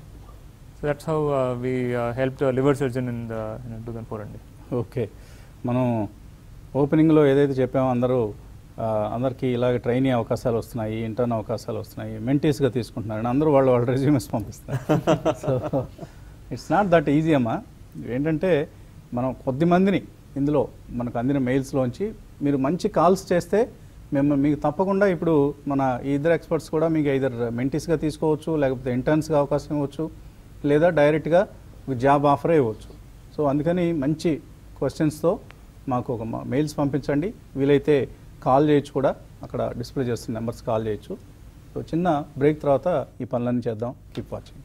so that's how we help liver surgeon in the two thousand four అండి ఓకే మనం ఓపెనింగ్లో ఏదైతే చెప్పామో అందరూ ఆ, అందరికీ ఇలాగ ట్రైనింగ్ అవకాశాలు వస్తున్నాయి ఇంటర్న్ అవకాశాలు వస్తున్నాయి మెంటీస్గా తీసుకుంటున్నారు అని అందరూ వాళ్ళు వాళ్ళ రెజ్యూమెస్ పంపిస్తారు so it's not that easy అమ్మా ఏంటంటే మనం కొద్ది మందిని ఇందులో మనకు అందిన మెయిల్స్లోంచి మీరు మంచి కాల్స్ చేస్తే మేము మీకు తప్పకుండా ఇప్పుడు మన ఈ ఇద్దరు ఎక్స్పర్ట్స్ కూడా మీకు ఇద్దరు మెంటీస్గా తీసుకోవచ్చు లేకపోతే ఇంటర్న్స్గా అవకాశం ఇవ్వచ్చు లేదా డైరెక్ట్గా జాబ్ ఆఫరే ఇవ్వచ్చు సో అందుకని మంచి క్వశ్చన్స్తో మాకు ఒక మెయిల్స్ పంపించండి వీలైతే కాల్ చేయొచ్చు కూడా అక్కడ డిస్ప్లే చేస్తున్న నెంబర్స్ కాల్ చేయొచ్చు సో చిన్న బ్రేక్ తర్వాత ఈ పనులన్నీ చేద్దాం కీప్ వాచింగ్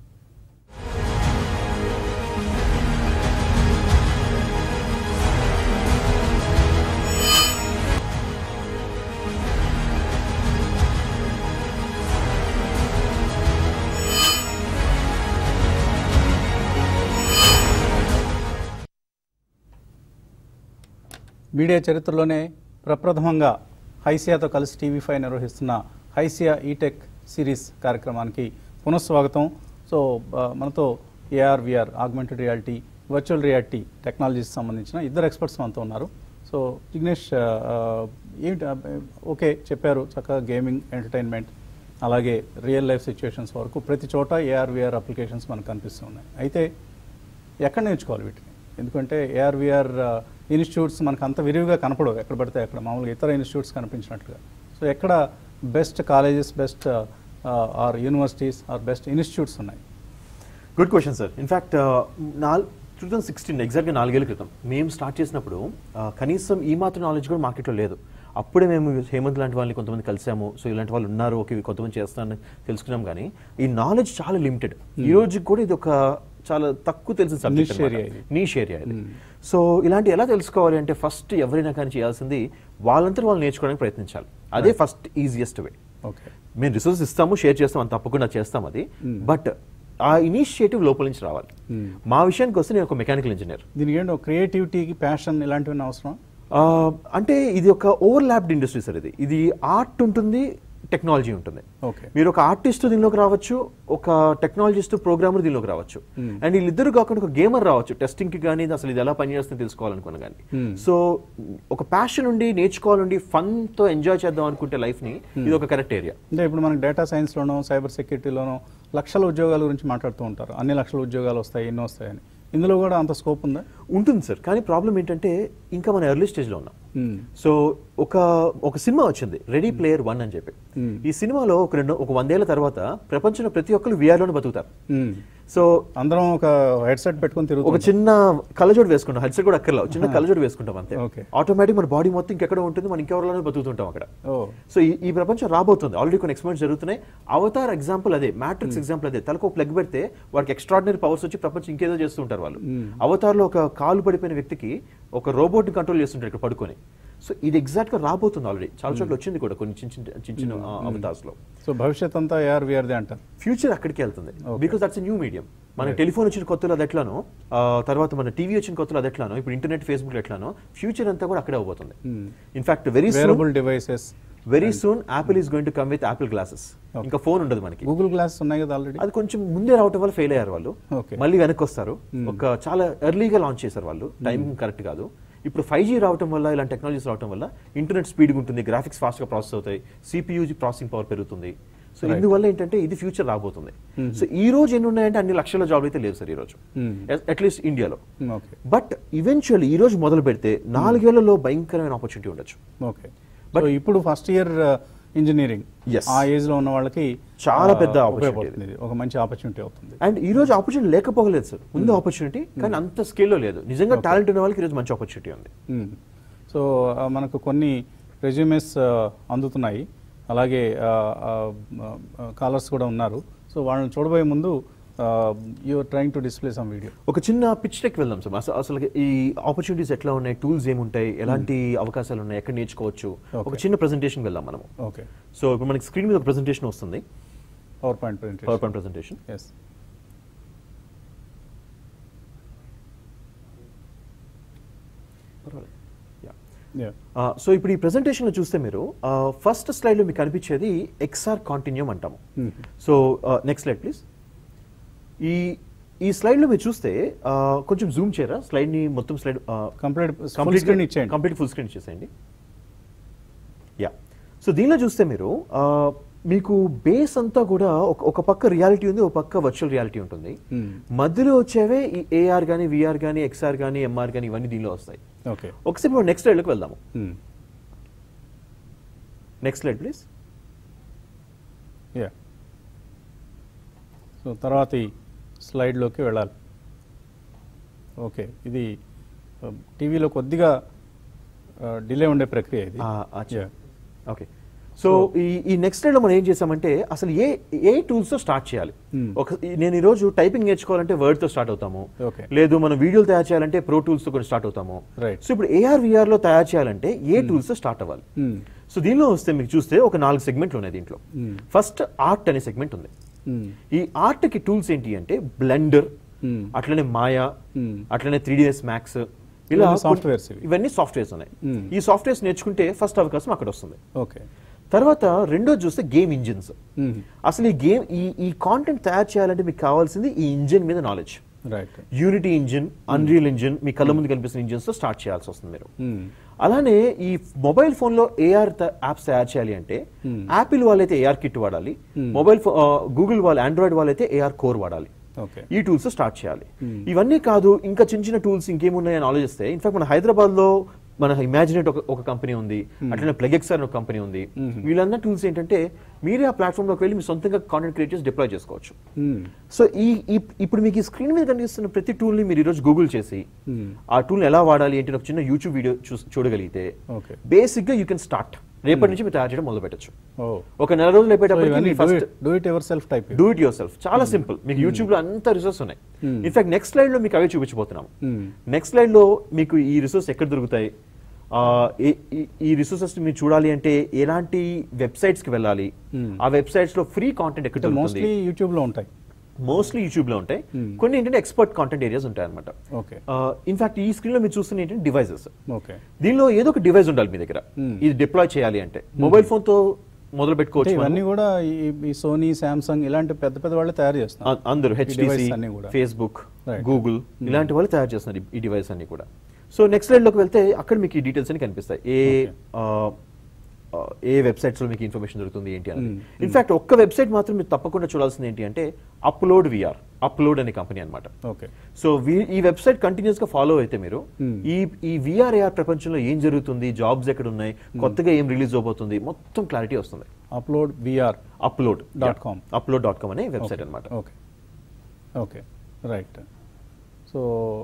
మీడియా చరిత్రలోనే ప్రప్రథమంగా హైసియాతో కలిసి టీవీ ఫైవ్ నిర్వహిస్తున్న హైసియా ఈటెక్ సిరీస్ కార్యక్రమానికి పునఃస్వాగతం సో ఆ, మనతో AR VR augmented reality virtual reality technologies సంబంధించిన ఇద్దరు ఎక్స్పర్ట్స్ మనతో ఉన్నారు సో జిగ్నేష్ ఆ, ఆ, ఏంటి ఆ, ఓకే చెప్పారు చక్కగా గేమింగ్ ఎంటర్టైన్మెంట్ అలాగే రియల్ లైఫ్ సిచ్యువేషన్స్ వరకు ప్రతి చోట ఏఆర్ విఆర్ అప్లికేషన్స్ మనకు కనిపిస్తున్నాయి అయితే ఎక్కడ నేర్చుకోవాలి వీటిని ఎందుకంటే ఏఆర్విఆర్ ఇన్స్టిట్యూట్స్ మనకు అంత విరివిగా కనపడవు ఎక్కడ పడితే అక్కడ మామూలుగా ఇతర ఇన్స్టిట్యూట్స్ కనిపించినట్లుగా సో ఎక్కడ best colleges best or universities or best institutes ఉన్నాయి గుడ్ క్వశ్చన్ సార్ ఇన్ఫాక్ట్ నాల్ టూ థౌసండ్ సిక్స్టీన్ ఎగ్జాక్ట్గా నాలుగేళ్ల క్రితం మేము స్టార్ట్ చేసినప్పుడు ఆ, కనీసం ఈ మాత్రం నాలెడ్జ్ కూడా మార్కెట్లో లేదు అప్పుడే మేము హేమంత్ లాంటి వాళ్ళని కొంతమంది కలిసాము సో ఇలాంటి వాళ్ళు ఉన్నారు ఓకే కొంతమంది చేస్తారని తెలుసుకున్నాం కానీ ఈ నాలెడ్జ్ చాలా లిమిటెడ్ ఈ రోజు కూడా ఇది ఒక చాలా తక్కువ తెలిసిన Niche సబ్జెక్ట్ area ఇది. నీష్ ఏరియా ఇది సో ఇలాంటి ఎలా తెలుసుకోవాలి అంటే ఫస్ట్ ఎవరైనా కానీ చేయాల్సింది వాళ్ళంతా వాళ్ళు నేర్చుకోవడానికి ప్రయత్నించాలి అదే ఫస్ట్ ఈజియెస్ట్ వే ఓకే మేము రిసోర్స్ ఇస్తాము షేర్ చేస్తాం అని తప్పకుండా చేస్తాం అది బట్ ఆ ఇనిషియేటివ్ లోపల నుంచి రావాలి మా విషయానికి వస్తే నేను ఒక మెకానికల్ ఇంజనీర్ దీనికి ఏంటో క్రియేటివిటీకి ప్యాషన్ ఇలాంటివన్నీ అవసరం అంటే ఇది ఒక ఓవర్లాప్డ్ ఇండస్ట్రీ సార్ ఇది ఇది ఆర్ట్ ఉంటుంది టెక్నాలజీ ఉంటుంది ఓకే మీరు ఒక ఆర్టిస్ట్ దీనిలోకి రావచ్చు ఒక టెక్నాలజిస్ట్ ప్రోగ్రామర్ దీనిలోకి రావచ్చు అండ్ వీళ్ళిద్దరు కాకుండా ఒక గేమర్ రావచ్చు టెస్టింగ్ కి కానీ అసలు ఇది ఎలా పనిచేస్తుందో తెలుసుకోవాలనుకున్నా కానీ సో ఒక ప్యాషన్ ఉండి నేర్చుకోవాలండి ఫన్ తో ఎంజాయ్ చేద్దాం అనుకుంటే లైఫ్ ని ఇది ఒక కరెక్ట్ ఏరియా అంటే ఇప్పుడు మనకి డేటా సైన్స్లోనో సైబర్ సెక్యూరిటీలోనో లక్షల ఉద్యోగాల గురించి మాట్లాడుతూ ఉంటారు అన్ని లక్షల ఉద్యోగాలు వస్తాయి ఎన్నో వస్తాయని ఇందులో కూడా అంత స్కోప్ ఉందా ఉంటుంది సార్ కానీ ప్రాబ్లం ఏంటంటే ఇంకా మన ఎర్లీ స్టేజ్ లో ఉన్నాం మ్మ్. సో ఒక ఒక సినిమా వచ్చింది రెడీ ప్లేయర్ వన్ అని చెప్పి ఈ సినిమాలో ఒక రెండు ఒక వందేళ్ల తర్వాత ప్రపంచంలో ప్రతి ఒక్కరు VR లోనే బతుకుతారు మ్మ్. సో అందరం ఒక హెడ్సెట్ పెట్టుకొని ఒక తిరుగుతాం చిన్న కళ్ళజోడు వేసుకుంటాం హెడ్సెట్ కూడా అక్కర్లా చిన్న కళ్ళజోడు వేసుకుంటాం అంతే Okay. ఆటోమేటిక్ మన బాడీ మొత్తం ఇంకెక్కడ ఉంటుంది మనం ఇంకెవరిలోనే బతుకుతుంటాం అక్కడ ఓ సో ఈ ఈ ప్రపంచం రాబోతుంది ఆల్రెడీ కొన్ని ఎక్స్పెరిమెంట్స్ జరుగుతున్నాయి అవతార్ ఎగ్జాంపుల్ అదే మ్యాట్రిక్స్ ఎగ్జాంపుల్ అదే తలకు ప్లగ్ పెడితే వాడికి ఎక్స్ట్రాడినరీ పవర్స్ వచ్చి ప్రపంచం ఇంకేదో చేస్తూ ఉంటారు వాళ్ళు అవతార్లో ఒక కాలు పడిపోయిన వ్యక్తికి ఒక రోబోట్ కంట్రోల్ చేస్తుంటారు ఇక్కడ పడుకొని సో ఇది ఎగ్జాక్ట్ గా రాబోతుంది ఆల్రెడీ చాలా చోట్ల వచ్చింది కూడా కొన్ని చిన్న చిన్న చిన్న చిన్న అవతార్స్ లో సో భవిష్యత్ అంతా ఏఆర్ విఆర్దే అంటారు ఫ్యూచర్ అక్కడికి వెళ్తుంది బికాస్ దట్స్ న్యూ మీడియం మన టెలిఫోన్ వచ్చిన కొత్తలో అది ఎట్లానో ఆ, తర్వాత మన టీవీ వచ్చిన కొత్తలో అది ఎట్లానో ఇప్పుడు ఇంటర్నెట్ ఫేస్బుక్ ఎట్లానో ఫ్యూచర్ అంతా కూడా అక్కడే అవబోతుంది in fact very soon wearable devices very soon Apple is going to come with Apple glasses ఇంకా ఫోన్ ఉండదు మనకి గూగుల్ గ్లాసెస్ ఉన్నాయి కదా ఆల్రెడీ అది కొంచెం ముందే రావటం వల్ల ఫెయిల్ అయ్యారు వాళ్ళు Okay. మళ్ళీ వెనక్కి వస్తారు ఒక చాలా ఎర్లీగా లాంచ్ చేశారు వాళ్ళు టైమింగ్ కరెక్ట్ కాదు ఇప్పుడు ఫైవ్ జీ రావటం వల్ల ఇలాంటి టెక్నాలజీస్ రావటం వల్ల ఇంటర్నెట్ స్పీడ్గా ఉంటుంది గ్రాఫిక్స్ ఫాస్ట్గా ప్రాసెస్ అవుతాయి సిపియూ ప్రాసెసింగ్ పవర్ పెరుగుతుంది సో ఇందువల్ల ఏంటంటే ఇది ఫ్యూచర్ రాబోతుంది సో ఈ రోజు ఎన్ని ఉన్నాయంటే అన్ని లక్షల జాబ్లు అయితే లేవు సార్ ఈ రోజు అట్లీస్ట్ ఇండియాలో ఓకే బట్ ఈవెన్చువల్లీ ఈ రోజు మొదలు పెడితే నాలుగేళ్లలో భయంకరమైన ఆపర్చునిటీ ఉండొచ్చు ఓకే బట్ ఇప్పుడు ఫస్ట్ ఇయర్ ఇంజనీరింగ్ Yes. ఆ ఏజ్ లో ఉన్న వాళ్ళకి చాలా ఆ, పెద్ద opportunity ఉపయోగపడుతుంది ఇది. ఒక మంచి ఆపర్చునిటీ అవుతుంది అండ్ ఈ రోజు ఆపర్చునిటీ లేకపోలేదు సార్ ఉంది ఆపర్చునిటీ కానీ అంత స్కేల్లో లేదు నిజంగా టాలెంట్ ఉన్న వాళ్ళకి ఈ రోజు మంచి ఆపర్చునిటీ ఉంది మ్మ్. సో ఆ, మనకు కొన్ని రెజ్యూమెస్ అందుతున్నాయి అలాగే కాలర్స్ కూడా ఉన్నారు సో వాళ్ళని చూడబోయే ముందు you are trying to display some video ఒక చిన్న పిచ్ టెక్ వెళ్దాం సార్ అసలు అసలు ఈ ఆపర్చునిటీస్ ఎట్లా ఉన్నాయి టూల్స్ ఏముంటాయి ఎలాంటి అవకాశాలు ఉన్నాయి ఎక్కడ నేర్చుకోవచ్చు ఒక Okay. చిన్న ప్రెజెంటేషన్ వెళ్దాం మనం ఓకే సో ఇప్పుడు మనకి స్క్రీన్ మీద ఒక ప్రెజెంటేషన్ వస్తుంది PowerPoint power presentation point presentation yes so ఇప్పుడు ఈ ప్రెజెంటేషన్లో చూస్తే మీరు ఫస్ట్ స్లైడ్లో మీకు కనిపించేది ఎక్స్ఆర్ కాంటిన్యూమ్ అంటాము సో నెక్స్ట్ స్లైడ్ ప్లీజ్ ఈ ఈ స్లైడ్లో మీరు చూస్తే ఆ, కొంచెం జూమ్ చేయరా స్లైడ్ని మొత్తం స్లైడ్ కంప్లీట్ ఫుల్ స్క్రీన్ ఇచ్చేయండి కంప్లీట్ ఫుల్ స్క్రీన్ ఇచ్చేసేయండి సో దీనిలో చూస్తే మీరు ఆ, మీకు బేస్ అంతా కూడా ఒక ఒక పక్క రియాలిటీ ఉంది ఒక పక్క వర్చువల్ రియాలిటీ ఉంటుంది Hmm. మధ్యలో వచ్చేవే ఈ ఏఆర్ కానీ విఆర్ కానీ ఎక్స్ఆర్ కానీ ఎంఆర్ కానీ ఇవన్నీ దీనిలో వస్తాయి ఓకే ఒకసారి మనం నెక్స్ట్ స్లైడ్లోకి వెళ్దాము Hmm. Next slide please yeah so తర్వాత ఈ స్లైడ్లోకి వెళ్ళాలి ఓకే ఇది టీవీలో కొద్దిగా డిలే ఉండే ప్రక్రియ ఇది Yeah. ఓకే సో ఈ ఈ నెక్స్ట్ స్లైడ్ లో మనం ఏం చేసామంటే అసలు ఏ ఏ టూల్స్ తో స్టార్ట్ చేయాలి Hmm. ఒక ఈ- నేను ఈ రోజు టైపింగ్ నేర్చుకోవాలంటే వర్డ్ తో స్టార్ట్ అవుతాము Okay. లేదు మనం వీడియోలు తయారు చేయాలంటే ప్రో టూల్స్ తో కూడా స్టార్ట్ అవుతాము Right. సో ఇప్పుడు ఏఆర్ విఆర్ లో తయారు చేయాలంటే ఏ టూల్స్ తో స్టార్ట్ అవ్వాలి Hmm. సో దీనిలో వస్తే మీకు చూస్తే ఒక నాలుగు సెగ్మెంట్లు ఉన్నాయి దీంట్లో Hmm. ఫస్ట్ ఆర్ట్ అనే సెగ్మెంట్ ఉంది Hmm. ఈ ఆర్ట్ కి టూల్స్ ఏంటి అంటే బ్లెండర్ Hmm. అట్లనే మాయా Hmm. అట్లనే త్రీ డిఎస్ మ్యాక్స్ ఇలా ఇవన్నీ softwares ఇవి. ఇవన్నీ సాఫ్ట్వేర్స్ ఉన్నాయి Hmm. ఈ సాఫ్ట్వేర్స్ నేర్చుకుంటే ఫస్ట్ అవకాశం అక్కడ వస్తుంది ఓకే తర్వాత రెండోది చూస్తే గేమ్ ఇంజిన్స్ Hmm. అసలు ఈ గేమ్ ఈ ఈ కాంటెంట్ తయారు చేయాలంటే మీకు కావాల్సింది ఈ ఇంజిన్ మీద knowledge right Unity engine Unreal engine మీ కళ్ళ ముందు కనిపిస్తున్న ఇంజిన్స్ తో స్టార్ట్ చేయాల్సి వస్తుంది మీరు Hmm. అలానే ఈ మొబైల్ ఫోన్ లో ఏఆర్ యాప్స్ తయారు చేయాలి అంటే Hmm. యాపిల్ వాళ్ళైతే ఏఆర్ కిట్ వాడాలి Hmm. మొబైల్ గూగుల్ వాళ్ళు ఆండ్రాయిడ్ వాళ్ళైతే ఏఆర్ కోర్ వాడాలి ఓకే ఈ టూల్స్ స్టార్ట్ చేయాలి Hmm. ఇవన్నీ కాదు ఇంకా చిన్న చిన్న టూల్స్ ఇంకేమున్నాయని ఆలోచిస్తే ఇన్ఫాక్ట్ మన హైదరాబాద్ లో మన ఇమాజినేట్ ఒక ఒక కంపెనీ ఉంది అట్లనే ప్లగెక్స్ అని ఒక కంపెనీ ఉంది వీళ్ళందరూ టూల్స్ ఏంటంటే మీరే ఆ ప్లాట్ఫామ్ లోకి వెళ్ళి మీ సొంతంగా కాంటెంట్ క్రియేట్ చేసి డిప్లాయ్ చేసుకోవచ్చు Hmm. సో ఈ ఈ- ఇప్పుడు మీకు ఈ స్క్రీన్ మీద కనిపిస్తున్న ప్రతి టూల్ ని మీరు ఈరోజు గూగుల్ చేసి Hmm. ఆ టూల్ ఎలా వాడాలి ఏంటి అని ఒక చిన్న యూట్యూబ్ వీడియో చూడగలిగితే ఓకే బేసిక్ గా యూ కెన్ స్టార్ట్ రేపటి నుంచి మీరు తయారు చేయడం మొదలు పెట్టచ్చు ఓ ఒక నెల రోజులు అయిపోయేటప్పటికి first do it yourself type do it yourself చాలా సింపుల్ మీకు యూట్యూబ్ లో అంత రిసోర్స్ ఉన్నాయి ఇన్ఫాక్ట్ నెక్స్ట్ స్లైడ్ లో మీకు అవే చూపించబోతున్నాం నెక్స్ట్ స్లైడ్ లో మీకు ఈ రిసోర్స్ ఎక్కడ దొరుకుతాయి ఆ, ఏ- ఈ- ఈ రిసోర్సెస్ మీరు చూడాలి అంటే ఎలాంటి వెబ్సైట్స్ కి వెళ్ళాలి ఆ వెబ్సైట్స్ లో ఫ్రీ కాంటెంట్ ఎక్కడ దొరుకుతుంది మోస్ట్లీ యూట్యూబ్ లో ఉంటాయి మోస్ట్లీ యూట్యూబ్ లో ఉంటాయి కొన్ని ఏంటంటే ఎక్స్పర్ట్ కాంటెంట్ ఏరియాస్ ఉంటాయి అనమాట ఓకే ఇన్ఫాక్ట్ ఈ స్క్రీన్ లో మీరు చూస్తున్న ఏంటంటే డివైసెస్ ఓకే దీనిలో ఏదో ఒక డివైస్ ఉండాలి మీ దగ్గర ఇది డిప్లాయ్ చేయాలి అంటే మొబైల్ ఫోన్ తో మొదలు అంటే పెట్టుకోవచ్చు మనం. ఇవన్నీ కూడా ఈ- ఈ సోనీ సామ్సంగ్ ఇలాంటి పెద్ద పెద్ద వాళ్ళే తయారు చేస్తున్నారు అ- అందరూ హెచ్డిసి devices అన్నీ కూడా. Facebook Right. గూగుల్ ఇలాంటి వాళ్ళు తయారు చేస్తున్నారు ఈ- ఈ డివైస్ అన్ని కూడా సో నెక్స్ట్ స్లైడ్ లోకి వెళ్తే అక్కడ మీకు ఈ డీటెయిల్స్ అన్ని కనిపిస్తాయి ఏ ఆ, ఆ, ఏ వెబ్సైట్స్ లో మీకు ఇన్ఫర్మేషన్ దొరుకుతుంది ఏంటి అని ఇన్ఫాక్ట్ ఒక్క వెబ్సైట్ మాత్రం మీరు తప్పకుండా చూడాల్సింది ఏంటి అంటే అప్లోడ్ విఆర్ అప్లోడ్ అనే కంపెనీ అన్నమాట ఓకే సో వి- ఈ వెబ్సైట్ కంటిన్యూస్ గా ఫాలో అయితే మీరు ఈ ఈ విఆర్ఏఆర్ ప్రపంచంలో ఏం జరుగుతుంది జాబ్స్ ఎక్కడ ఉన్నాయి కొత్తగా ఏం రిలీజ్ అవబోతుంది మొత్తం క్లారిటీ వస్తుంది Upload VR Upload Dot com. Upload dot com అనే వెబ్సైట్ అన్నమాట okay okay right so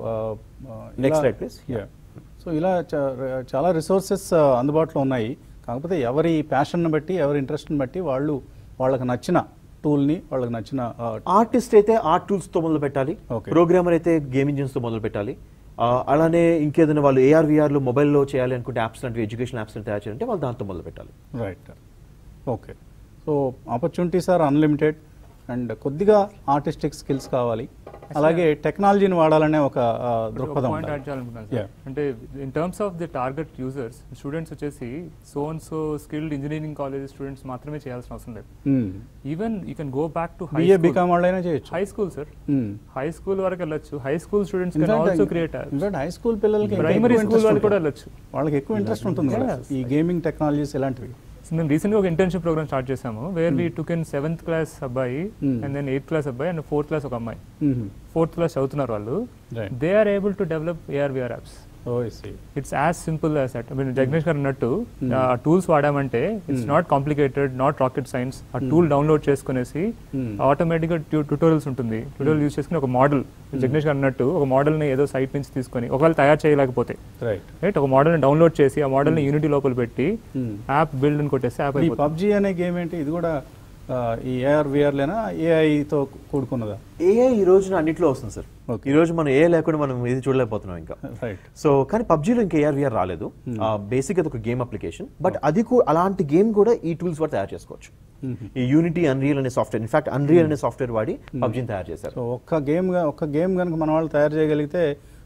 Next slide, please. So ఇలా చా- చాలా రిసోర్సెస్ అందుబాటులో ఉన్నాయి కాకపోతే ఎవరి ప్యాషన్ని బట్టి ఎవరి ఇంట్రెస్ట్ని బట్టి వాళ్ళు వాళ్ళకి నచ్చిన టూల్ని వాళ్ళకి నచ్చిన ఆ, ఆర్టిస్ట్ అయితే ఆర్ట్ టూల్స్ తో మొదలు పెట్టాలి Okay. ప్రోగ్రామర్ అయితే గేమ్ ఇంజిన్స్ తో మొదలు పెట్టాలి ఆ, అలానే ఇంకేదైనా వాళ్ళు ఏఆర్ విఆర్ లో మొబైల్లో చేయాలి అనుకుంటే యాప్స్ లాంటివి ఎడ్యుకేషన్ యాప్స్ తయారు చేయాలంటే వాళ్ళు దాంతో మొదలు పెట్టాలి right okay so opportunities are unlimited and కొద్దిగా ఆర్టిస్టిక్ స్కిల్స్ కావాలి అలాగే టెక్నాలజీని వాడాలనే ఒక ఆ, దృక్పథం పాయింట్ యాడ్ ఉండాలి. చేయాలనుకున్నాను Yeah. సార్ అంటే in terms of the target users students వచ్చేసి so and so skilled engineering college students మాత్రమే చేయాల్సిన అవసరం లేదు Hmm. Even you can go back to high BA BCom వాళ్ళైనా చేయొచ్చు high school sir Hmm. High school వరకు వెళ్ళొచ్చు high school students In can fact, also create in fact, high school పిల్లలకి ఇంకా ప్రైమరీ ఎక్కువ స్కూల్ interest వాళ్ళు కూడా ఉంటుంది. వెళ్ళొచ్చు వాళ్ళకి ఎక్కువ ఇంట్రెస్ట్ ఉంటుంది కదా Yes. ఈ గేమింగ్ టెక్నాలజీస్ ఇలాంటివి సో మేము రీసెంట్గా ఒక ఇంటర్న్షిప్ ప్రోగ్రామ్ స్టార్ట్ చేసాము where we took in seventh class అబ్బాయి Hmm. And then eighth class అబ్బాయి అండ్ ఫోర్త్ క్లాస్ ఒక అమ్మాయి Mhm. ఫోర్త్ క్లాస్ చదువుతున్నారు వాళ్ళు Right. They are able to develop AR VR apps Oh, I see. It's as simple as that మీరు జగనేష్ గారు అన్నట్టు ఆ టూల్స్ వాడామంటే it's not complicated not rocket science ఆ టూల్ డౌన్లోడ్ చేసుకునేసి Hmm. ఆటోమేటిక్గా ట్యూటోరియల్స్ ఉంటుంది ట్యూటోరియల్ యూస్ చేసుకుని ఒక మోడల్ జగనేష్ గారు అన్నట్టు ఒక మోడల్ని ఏదో సైట్ నుంచి తీసుకొని ఒకవేళ తయారు చేయలేకపోతే రైట్ రైట్ ఒక మోడల్ని డౌన్లోడ్ చేసి ఆ మోడల్ని యూనిటీ లోపల పెట్టి Hmm. యాప్ బిల్డ్ అని కొట్టేసి యాప్ ఈ అయిపోతుంది పబ్జి అనే గేమ్ ఏంటి ఇది కూడా ఆ, ఈ ఏఆర్ విఆర్ లేనా ఏఐతో కూడుకున్నదా ఏఐ ఈ రోజున అన్నిట్లో వస్తుంది సార్ Okay. ఈ రోజు మనం ఏ లేకుండా మనం ఇది చూడలేకపోతున్నాం ఇంకా రైట్ సో కానీ పబ్జీలో ఇంకా ఏఆర్విఆర్ రాలేదు బేసిక్ అది ఒక గేమ్ అప్లికేషన్ బట్ అది కూ- అలాంటి గేమ్ కూడా ఈ టూల్స్ వాడి తయారు చేసుకోవచ్చు ఈ యూనిటీ అన్రియల్ అనే సాఫ్ట్వేర్ ఇన్ఫాక్ట్ అన్రియల్ అనే సాఫ్ట్వేర్ వాడి పబ్జీని తయారు చేశారు సో ఒక్క గేమ్ గా ఒక్క గేమ్ కనుక మన వాళ్ళు తయారు చేయగలిగితే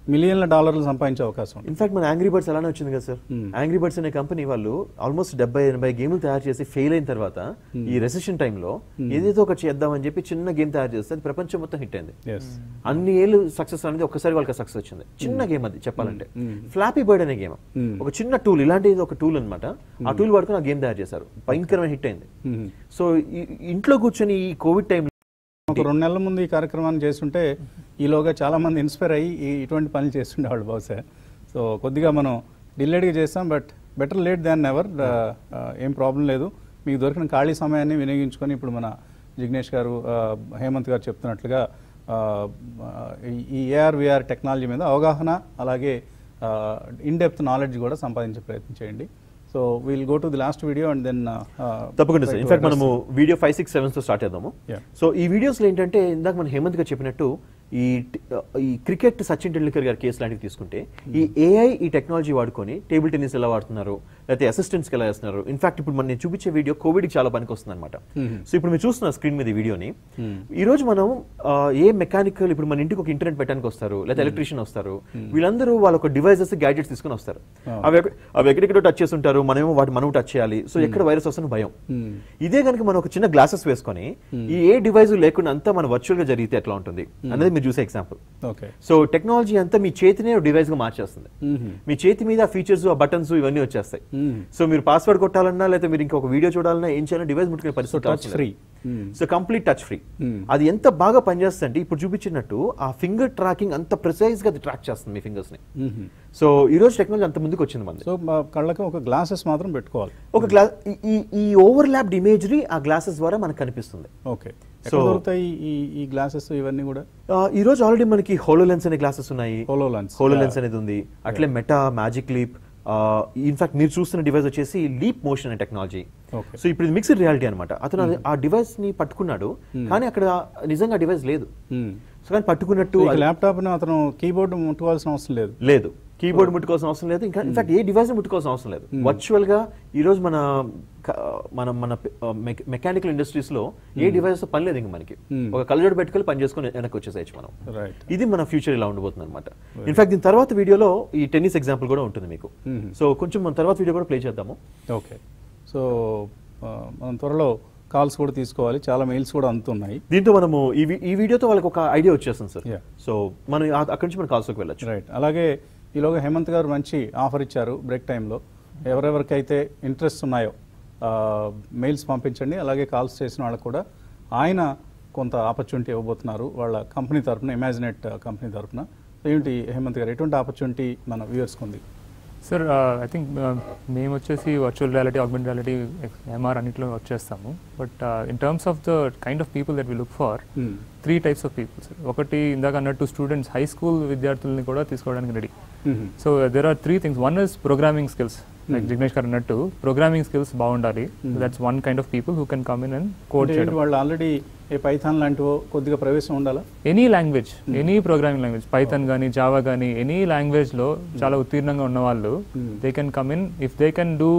మిలియన్ల డాలర్లు సంపాదించే అవకాశం ఉంది ఇన్ఫాక్ట్ మన యాంగ్రీ బర్డ్స్ అలానే వచ్చింది కదా సార్ యాంగ్రీ బర్డ్స్ అనే కంపెనీ వాళ్ళు ఆల్మోస్ట్ డెబ్బై ఎనభై గేమ్లు తయారు చేసి ఫెయిల్ అయిన తర్వాత ఈ రెసెషన్ టైంలో ఏదేదో ఒకటి చేద్దామని చెప్పి చిన్న గేమ్ తయారు చేస్తే అది ప్రపంచం మొత్తం హిట్ అయింది ఎస్ అన్ని ఏళ్ళు సక్సెస్ అనేది ఒక్కసారి వాళ్ళకి సక్సెస్ వచ్చింది చిన్న గేమ్ అది చెప్పాలంటే ఫ్లాపీ బర్డ్ అనే గేమ్ ఒక చిన్న టూల్ ఇలాంటిది ఒక టూల్ అన్నమాట ఆ టూల్ వాడుకొని ఆ గేమ్ తయారు చేశారు భయంకరమైన హిట్ అయింది సో ఈ- ఇంట్లో కూర్చొని ఈ కోవిడ్ టైం ఒక రెండు నెలల ముందు ఈ కార్యక్రమాన్ని చేస్తుంటే ఈలోగా చాలా మంది ఇన్స్పైర్ అయ్యి ఈ ఇటువంటి పనులు చేస్తుండేవాళ్ళు బహుశా సో కొద్దిగా మనం డిలేడ్గా చేస్తాం but better late than never ఏం ప్రాబ్లం లేదు మీకు దొరికిన ఖాళీ సమయాన్ని వినియోగించుకొని ఇప్పుడు మన జిగ్నేష్ గారు ఆ, హేమంత్ గారు చెప్తున్నట్లుగా ఆ, ఈ- ఈ ఏఆర్ విఆర్ టెక్నాలజీ మీద అవగాహన అలాగే ఇన్ డెప్త్ నాలెడ్జ్ కూడా సంపాదించే ప్రయత్నం చేయండి so will go to the last video and then తప్పకుండా సార్ ఇన్ఫాక్ట్ మనము వీడియో ఫైవ్ సిక్స్ సెవెన్స్ తో స్టార్ట్ చేద్దాము Yeah. సో ఈ వీడియోస్లో ఏంటంటే ఇందాక మన హేమంత్ గారు చెప్పినట్టు ఈ టి- ఈ క్రికెట్ సచిన్ టెండూల్కర్ గారి కేసు లాంటివి తీసుకుంటే ఈ ఏఐ ఈ టెక్నాలజీ వాడుకొని టేబుల్ టెన్నిస్ ఎలా వాడుతున్నారు లేకపోతే అసిస్టెంట్స్కి ఎలా చేస్తున్నారు ఇన్ఫాక్ట్ ఇప్పుడు మనం నేను చూపించే వీడియో కోవిడ్కి చాలా పనికి వస్తుంది అనమాట సో ఇప్పుడు మీరు చూస్తున్న స్క్రీన్ మీద ఈ వీడియోని ఈ రోజు మనం ఆ, ఏ మెకానికల్ ఇప్పుడు మన ఇంటికి ఒక ఇంటర్నెట్ పెట్టడానికి వస్తారు లేదా ఎలక్ట్రీషియన్ వస్తారు వీళ్ళందరూ వాళ్ళ ఒక డివైజెస్ గ్యాడ్జెట్స్ తీసుకొని వస్తారు అవి ఎక్క- అవి ఎక్కడెక్కడో టచ్ చేసి ఉంటారు మనమేమో వాటి మనం టచ్ చేయాలి సో ఎక్కడ వైరస్ వస్తుందో భయం ఇదే కనుక మనం ఒక చిన్న గ్లాసెస్ వేసుకొని ఈ ఏ డివైస్ లేకుండా అంతా మన వర్చువల్ గా జరిగితే ఎట్లా ఉంటుంది అనేది మీరు చూసే ఎగ్జాంపుల్ ఓకే సో టెక్నాలజీ అంతా మీ చేతినే డివైస్ గా మార్చేస్తుంది మీ చేతి మీద ఫీచర్స్ ఆ బటన్స్ ఇవన్నీ వచ్చేస్తాయి సో మీరు పాస్వర్డ్ కొట్టాలన్నా లేకపోతే మీరు ఇంకొక వీడియో చూడాలన్నా ఏం చేయాలన్నా డివైస్ ముట్టుకునే పరిస్థితి టచ్ అవసరం ఫ్రీ లేదు. సో కంప్లీట్ టచ్ ఫ్రీ అది ఎంత బాగా పనిచేస్తుంది అంటే ఇప్పుడు చూపించినట్టు ఆ ఫింగర్ ట్రాకింగ్ అంత ప్రిసైజ్ గా అది ట్రాక్ చేస్తుంది మీ ఫింగర్స్ ని సో ఈ రోజు టెక్నాలజీ అంత ముందుకు వచ్చింది మంది సో మా కళ్ళకి ఒక గ్లాసెస్ మాత్రం పెట్టుకోవాలి ఒక గ్లాస్ ఈ ఈ ఓవర్ ల్యాప్డ్ ఇమేజరీ ఆ గ్లాసెస్ ద్వారా మనకు కనిపిస్తుంది ఓకే ఎక్కడ దొరుకుతాయి ఈ ఈ గ్లాసెస్ ఇవన్నీ కూడా ఆ, ఈ రోజు ఆల్రెడీ మనకి హోలో లెన్స్ అనే గ్లాసెస్ ఉన్నాయి HoloLens. హోలో లెన్స్ అనేది ఉంది అట్లే మెటా మ్యాజిక్ లీప్ ఇన్ఫాక్ట్ మీరు చూస్తున్న డివైస్ వచ్చేసి లీప్ మోషన్ అనే టెక్నాలజీ Okay. సో ఇప్పుడు ఇది మిక్స్డ్ రియాలిటీ అనమాట అతను అది- ఆ డివైస్ ని పట్టుకున్నాడు కానీ అక్కడ నిజంగా డివైస్ లేదు సో కానీ పట్టుకున్నట్టు అది ల్యాప్టాప్ అతను కీబోర్డ్ ముట్టుకోవాల్సిన అవసరం లేదు లేదు కీబోర్డ్ ముట్టుకోవాల్సిన అవసరం లేదు ఇంకా ఇన్ఫాక్ట్ ఏ డివైస్ ముట్టుకోవాల్సిన అవసరం లేదు వర్చువల్ గా ఈ రోజు మన క- మన మన మెకానికల్ ఇండస్ట్రీస్ లో ఏ డివైస్ పని లేదు ఇంకా మనకి ఒక కలజోడు పెట్టుకొని పని చేసుకొని వెనక్కి వచ్చేసేయచ్చు మనం రైట్ ఇది మన ఫ్యూచర్ ఇలా ఉండబోతుంది అనమాట ఇన్ఫాక్ట్ దీని తర్వాత వీడియోలో ఈ టెన్నిస్ ఎగ్జాంపుల్ కూడా ఉంటుంది మీకు సో కొంచెం మన తర్వాత వీడియో కూడా ప్లే చేద్దాము ఓకే సో ఆ, మనం త్వరలో కాల్స్ కూడా తీసుకోవాలి చాలా మెయిల్స్ కూడా అందుతున్నాయి దీంతో మనము ఈ వి- ఈ వీడియోతో వాళ్ళకి ఒక ఐడియా వచ్చేస్తుంది సార్ Yeah. సో మనం ఆ- అక్కడి నుంచి మనం కాల్స్లోకి వెళ్ళొచ్చు రైట్ అలాగే ఈలోగా హేమంత్ గారు మంచి ఆఫర్ ఇచ్చారు బ్రేక్ టైంలో ఎవరెవరికైతే ఇంట్రెస్ట్ ఉన్నాయో మెయిల్స్ పంపించండి అలాగే కాల్స్ చేసిన వాళ్ళకు కూడా ఆయన కొంత ఆపర్చునిటీ ఇవ్వబోతున్నారు వాళ్ళ కంపెనీ తరపున ఇమాజినేట్ కంపెనీ తరపున ఏంటి హేమంత్ గారు ఎటువంటి ఆపర్చునిటీ మన వ్యూవర్స్కి ఉంది సార్ ఐ థింక్ మేము వచ్చేసి virtual reality augment reality MR అన్నింటిలో వర్క్ చేస్తాము but in terms of the kind of people that we look for three types of people sir ఒకటి ఇందాక అన్నట్టు స్టూడెంట్స్ హై స్కూల్ విద్యార్థుల్ని కూడా తీసుకోవడానికి ready so there are three things one is programming skills like Jignesh గారు అన్నట్టు programming skills బాగుండాలి that's one kind of people who can come in and code అంటే ఏంటి వాళ్ళు ఆల్రెడీ ఏ పైథాన్ లాంటివో కొద్దిగా ప్రవేశం ఉండాలా any language any programming language Python కానీ జావా కానీ ఎనీ లాంగ్వేజ్ లో చాలా ఉత్తీర్ణంగా ఉన్న వాళ్ళు they can come in if they can do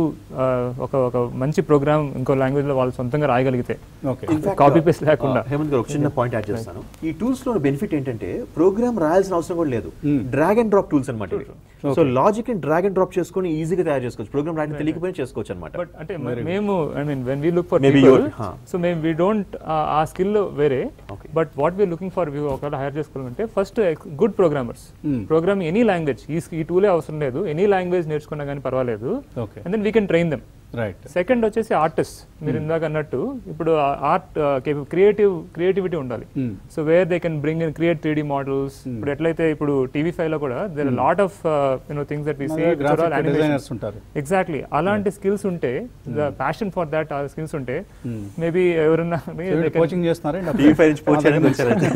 ఒక ఒక మంచి ప్రోగ్రామ్ ఇంకో లాంగ్వేజ్ లో వాళ్ళు సొంతంగా రాయగలిగితే ఓకే కాపీ పేస్ట్ లేకుండా ఆ, హేమంత్ గారు ఒక చిన్న పాయింట్ యాడ్ చేస్తాను ఈ టూల్స్ లో బెనిఫిట్ ఏంటంటే ప్రోగ్రామ్ రాయాల్సిన అవసరం కూడా లేదు డ్రాగ్ అండ్ డ్రాప్ టూల్స్ అనమాట సో లాజిక్ ని డ్రాగ్ అండ్ డ్రాప్ చేసుకొని ఈజీగా తయారు చేసుకోవచ్చు ప్రోగ్రామ్ రాయడం తెలియకపోయినా చేసుకోవచ్చు అనమాట బట్ అంటే మ- మేము I mean when we look for Maybe people you're- huh. So మేము వీ డోంట్ ఆ స్కిల్ వేరే Okay. But what we looking for ఒకవేళ హైర్ చేసుకోవాలంటే first good programmers programming any language ఈ ఈ టూలే అవసరం లేదు ఎనీ లాంగ్వేజ్ నేర్చుకున్నా కానీ పర్వాలేదు okay and then we can train them right second వచ్చేసి ఆర్టిస్ట్ మీరు ఇందాక అన్నట్టు ఇప్పుడు ఆర్ట్ క్రియేటివ్ క్రియేటివిటీ ఉండాలి so where they can bring in create three models ఇప్పుడు ఎట్లయితే ఇప్పుడు టీవీ ఫైవ్ లో కూడా there lot of you know things that we see graphic designers ఉంటారు ఎగ్జాక్ట్లీ అలాంటి స్కిల్స్ ఉంటే ద ప్యాషన్ ఫర్ దాట్ ఆ స్కిల్స్ ఉంటే మేబీ ఎవరన్నా కోచింగ్ చేస్తున్నారా టీవీ ఫైవ్ నుంచి పోస్ట్ చేయడానికి వచ్చారంటే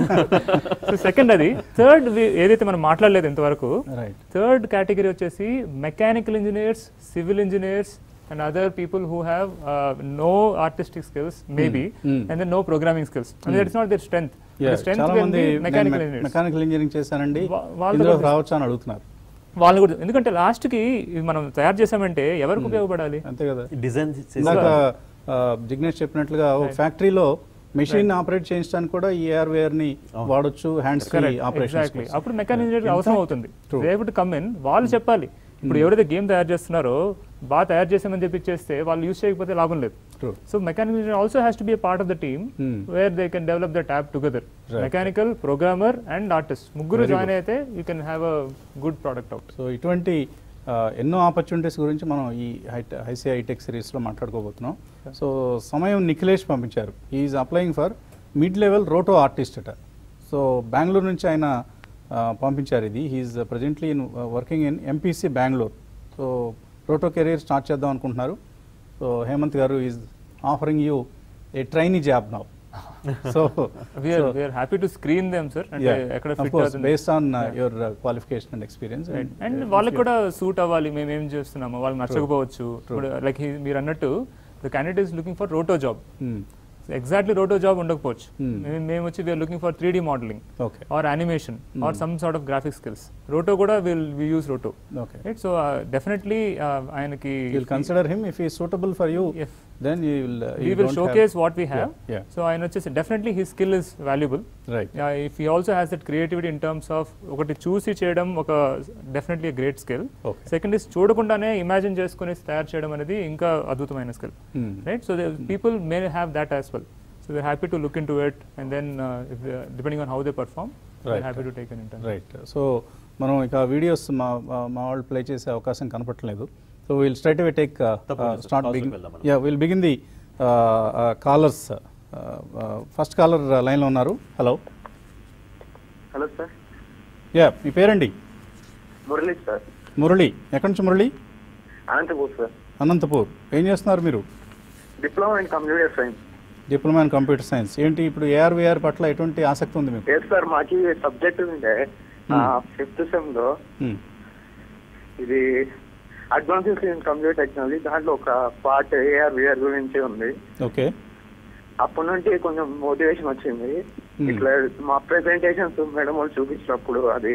సో సెకండ్ అది థర్డ్ ఏదైతే మనం మాట్లాడలేదు ఇంతవరకు రైట్ థర్డ్ కేటగిరీ వచ్చేసి mechanical engineers civil engineers and other people who have no artistic skills maybe and then no programming skills and that's not their strength strength చాలా మంది మెకానికల్ ఇంజనీర్స్ మెకానికల్ ఇంజనీరింగ్ చేశానండి వా- వాళ్ళు ఇందులో కూడా- రావచ్చు అని అడుగుతున్నారు వాళ్ళు కూడా ఎందుకంటే లాస్ట్ కి ఇది మనం తయారు చేసామంటే ఎవరికి ఉపయోగపడాలి అంతే కదా డిజైన్ ఇందాక ఆ, జిగ్నేష్ చెప్పినట్లుగా ఒక ఫ్యాక్టరీలో మెషిన్ ఆపరేట్ చేయించడానికి కూడా ఈ ఏఆర్వేఆర్ ని వాడొచ్చు హ్యాండ్స్ ఫ్రీ ఆపరేషన్ ఎగ్జాక్ట్లీ అప్పుడు మెకానిక్ ఇంజనీర్ అవసరం అవుతుంది రేపు కమ్ ఇన్ వాళ్ళు చెప్పాలి ఇప్పుడు ఎవరైతే గేమ్ తయారు చేస్తున్నారో బాగా తయారు చేసామని చెప్పి చేస్తే వాళ్ళు యూస్ చేయకపోతే లాభం లేదు True. So mechanical engineer also has to be part of the team Hmm. Where they can develop the tap together Right. Mechanical programmer and artist ముగ్గురు జాయిన్ అయితే you can have a good product out so ఇటువంటి ఆ, ఎన్నో opportunities గురించి మనం ఈ ICI hitech సిరీస్లో మాట్లాడుకోబోతున్నాం so సమయం నిఖిలేష్ పంపించారు is applying for mid level roto artist అట సో బెంగళూరు నుంచి ఆయన ఆ, పంపించారు ఇది he is presently in working in MPC Bengaluru so roto career start చేద్దాం అనుకుంటున్నారు so Hemanth garu is offering you a trainee job now so we are we are happy to screen them sir అంటే ఎక్కడ ఫిట్ అవుతుంది based on your qualification and experience and వాళ్ళకి కూడా suit అవ్వాలి మేము ఏం చేస్తున్నాము వాళ్ళకి నచ్చకపోవచ్చు ఇప్పుడు లైక్ మీరు అన్నట్టు the candidate is looking for roto job exactly roto job ఉండకపోవచ్చు Hmm. మేము- మేము వచ్చి we are looking for three D modeling okay or animation or some sort of graphic skills roto కూడా will we use roto okay right so definitely ఆయనకి you'll consider him if he is suitable for you If then you will uh, we you will don't showcase what we have Yeah, yeah. So ఆయన వచ్చేసి definitely his skill is valuable right if he also has that creativity in terms of ఒకటి చూసి చేయడం ఒక definitely great skill okay second is చూడకుండానే imagine చేసుకుని తయారు చేయడం అనేది ఇంకా అద్భుతమైన skill Hmm. Right so people may have that as well so they happy to look into it and then depending on how they perform Right. Happy to take an inter right so మనం ఇక videos మా మా- మా వాళ్ళు play చేసే అవకాశం కనపట్లేదు so will straight away take తప్పకుండా sir. స్టార్ట్ Calls బిగిన్ లోకి వెళ్దాం మనం. Yeah will begin the callers first caller లైన్లో ఉన్నారు హలో హలో సార్ యా మీ పేరండి మురళి సార్ మురళి ఎక్కడి నుంచి మురళి అనంతపూర్ సార్ అనంతపూర్ ఏం చేస్తున్నారు మీరు diploma in computer science diploma in computer science ఏంటి ఇప్పుడు ఏఆర్వీఆర్ పట్ల ఎటువంటి ఆసక్తి ఉంది మీకు లేదు సార్ మాకి సబ్జెక్ట్ ఉండే ఫిఫ్త్ సెమ్ లో Hmm. ఇది అడ్వాన్సెస్ ఇన్ కంప్యూటర్ టెక్నాలజీ దాంట్లో ఒక పార్ట్ ఏఆర్ విఆర్ గురించి ఉంది ఓకే అప్పటి నుండి కొంచెం మోటివేషన్ వచ్చింది Hmm. ఇట్లా మా ప్రెజెంటేషన్స్ మేడం వాళ్ళు చూపించినప్పుడు అది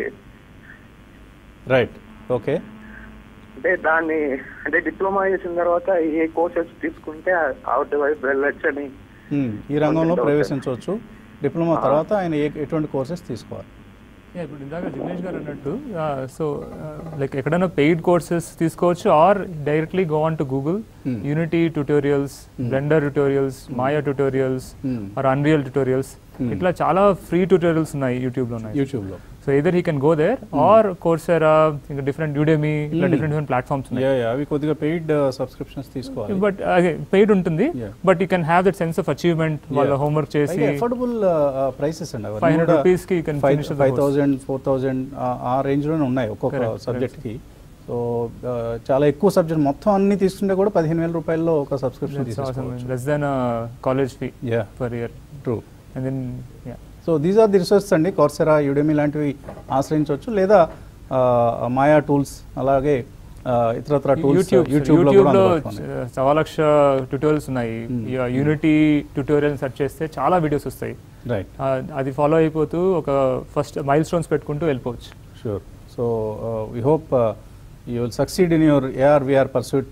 రైట్ ఓకే అంటే దాన్ని అంటే డిప్లొమా చేసిన తర్వాత ఏ కోర్సెస్ తీసుకుంటే అవుట్ వైపు వెళ్ళొచ్చు అని Hmm. ఈ రంగంలో Okay. ప్రవేశించవచ్చు డిప్లొమా తర్వాత ఆయన ఏ ఎటువంటి కోర్సెస్ తీసుకోవాలి Yeah, ఇప్పుడు ఇందాక జిగ్నేష్ గారు అన్నట్టు సో లైక్ ఎక్కడైనా పెయిడ్ కోర్సెస్ తీసుకోవచ్చు or directly go on to Google Hmm. Unity tutorials Blender tutorials Maya tutorials Hmm. Or Unreal tutorials Hmm. ఇట్లా చాలా ఫ్రీ ట్యూటోరియల్స్ ఉన్నాయి యూట్యూబ్ లో ఉన్నాయి యూట్యూబ్లో so either he can go there or Coursera ఇంకా different Udemy ఇట్లా Hmm. Different different platforms ఉన్నాయి yeah yeah అవి కొద్దిగా పెయిడ్ సబ్స్క్రిప్షన్స్ తీసుకోవాలి బట్ పెయిడ్ ఉంటుంది Yeah. But you can have that sense of achievement వాళ్ళ హోంవర్క్ చేసి అఫోర్డబుల్ ప్రైసెస్ అండి ఫైవ్ హండ్రెడ్ రూపీస్ కి can finish five thousand four thousand ఆ రేంజ్ లోనే ఉన్నాయి ఒక్కొక్క Correct, సబ్జెక్ట్ కి సో చాలా ఎక్కువ సబ్జెక్ట్ మొత్తం అన్ని తీసుకుంటే కూడా పదిహేను వేల రూపాయల్లో ఒక సబ్స్క్రిప్షన్ తీసుకోవచ్చు less then college fee yeah per year true and then yeah so these are the resource అండి కోర్సెరా యుడెమీ లాంటివి ఆశ్రయించవచ్చు లేదా మాయా టూల్స్ అలాగే ఆ, ఇతరత్ర టూల్స్ యూట్యూబ్ యూట్యూబ్ లో యూట్యూబ్ కూడా లో అందుబాటులో ఉన్నాయి. సవా లక్ష ట్యూటోరియల్స్ ఉన్నాయి Hmm. యూనిటీ ట్యూటోరియల్ సెర్చ్ చేస్తే చాలా వీడియోస్ వస్తాయి రైట్ ఆ, అది ఫాలో అయిపోతూ ఒక ఫస్ట్ మైల్ స్టోన్స్ పెట్టుకుంటూ వెళ్ళిపోవచ్చు sure so we hope you will succeed in your AR VR pursuit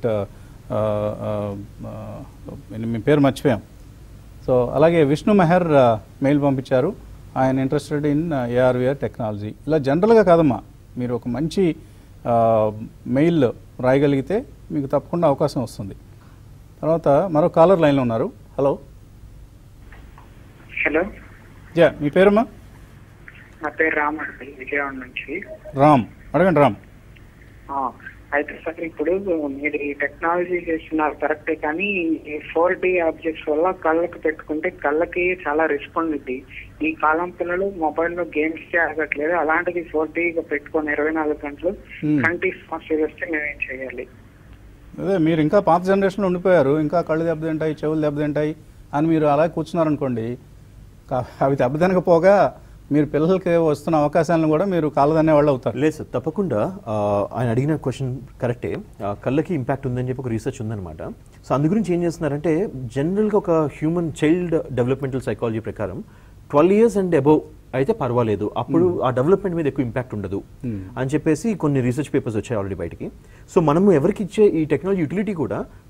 మీ పేరు మర్చిపోయాం సో అలాగే విష్ణు మెహర్ మెయిల్ పంపించారు ఆయన ఇంట్రెస్టెడ్ ఇన్ ఏఆర్విఆర్ టెక్నాలజీ ఇలా జనరల్గా కాదమ్మా మీరు ఒక మంచి మెయిల్ రాయగలిగితే మీకు తప్పకుండా అవకాశం వస్తుంది తర్వాత మరో కాలర్ లైన్లో ఉన్నారు హలో హలో యా మీ పేరమ్మా నా పేరు రామ్ అండి విజయవాడ నుంచి రామ్ అడగండి రామ్ ఆ, అయితే సార్ ఇప్పుడు మీరు ఈ టెక్నాలజీ చేస్తున్నారు కరెక్టే కానీ ఈ ఫోర్ డి ఆబ్జెక్ట్స్ వల్ల కళ్ళకి పెట్టుకుంటే కళ్ళకి చాలా రిస్క్ ఉంది ఈ కాలం పిల్లలు మొబైల్లో గేమ్స్ కి ఆగట్లేదు అలాంటిది ఫోర్ డి పెట్టుకొని ఇరవై నాలుగు గంటలు Hmm. కంటి సమస్య వస్తే మేమేం చేయాలి అదే మీరు ఇంకా పాత జనరేషన్లో ఉండిపోయారు ఇంకా కళ్ళు దెబ్బతింటాయి చెవులు దెబ్బతింటాయి అని మీరు అలా కూర్చున్నారనుకోండి కా- అవి దెబ్బతినకపోగా మీరు పిల్లలకి వస్తున్న అవకాశాలను కూడా మీరు కాలదనే వాళ్ళు అవుతారు లేదు సార్ తప్పకుండా ఆ, ఆయన అడిగిన క్వశ్చన్ కరెక్టే ఆ, కళ్ళకి ఇంపాక్ట్ ఉందని చెప్పి ఒక రీసెర్చ్ ఉందన్నమాట సో అందు గురించి ఏం చేస్తున్నారంటే జనరల్గా ఒక హ్యూమన్ చైల్డ్ డెవలప్మెంటల్ సైకాలజీ ప్రకారం ట్వెల్వ్ ఇయర్స్ అండ్ అబౌవ్ అయితే పర్వాలేదు అప్పుడు ఆ డెవలప్మెంట్ మీద ఎక్కువ ఇంపాక్ట్ ఉండదు అని చెప్పేసి కొన్ని రీసెర్చ్ పేపర్స్ వచ్చాయి ఆల్రెడీ బయటికి సో మనము ఎవరికి ఇచ్చే ఈ టెక్నాలజీ యూటిలిటీ కూడా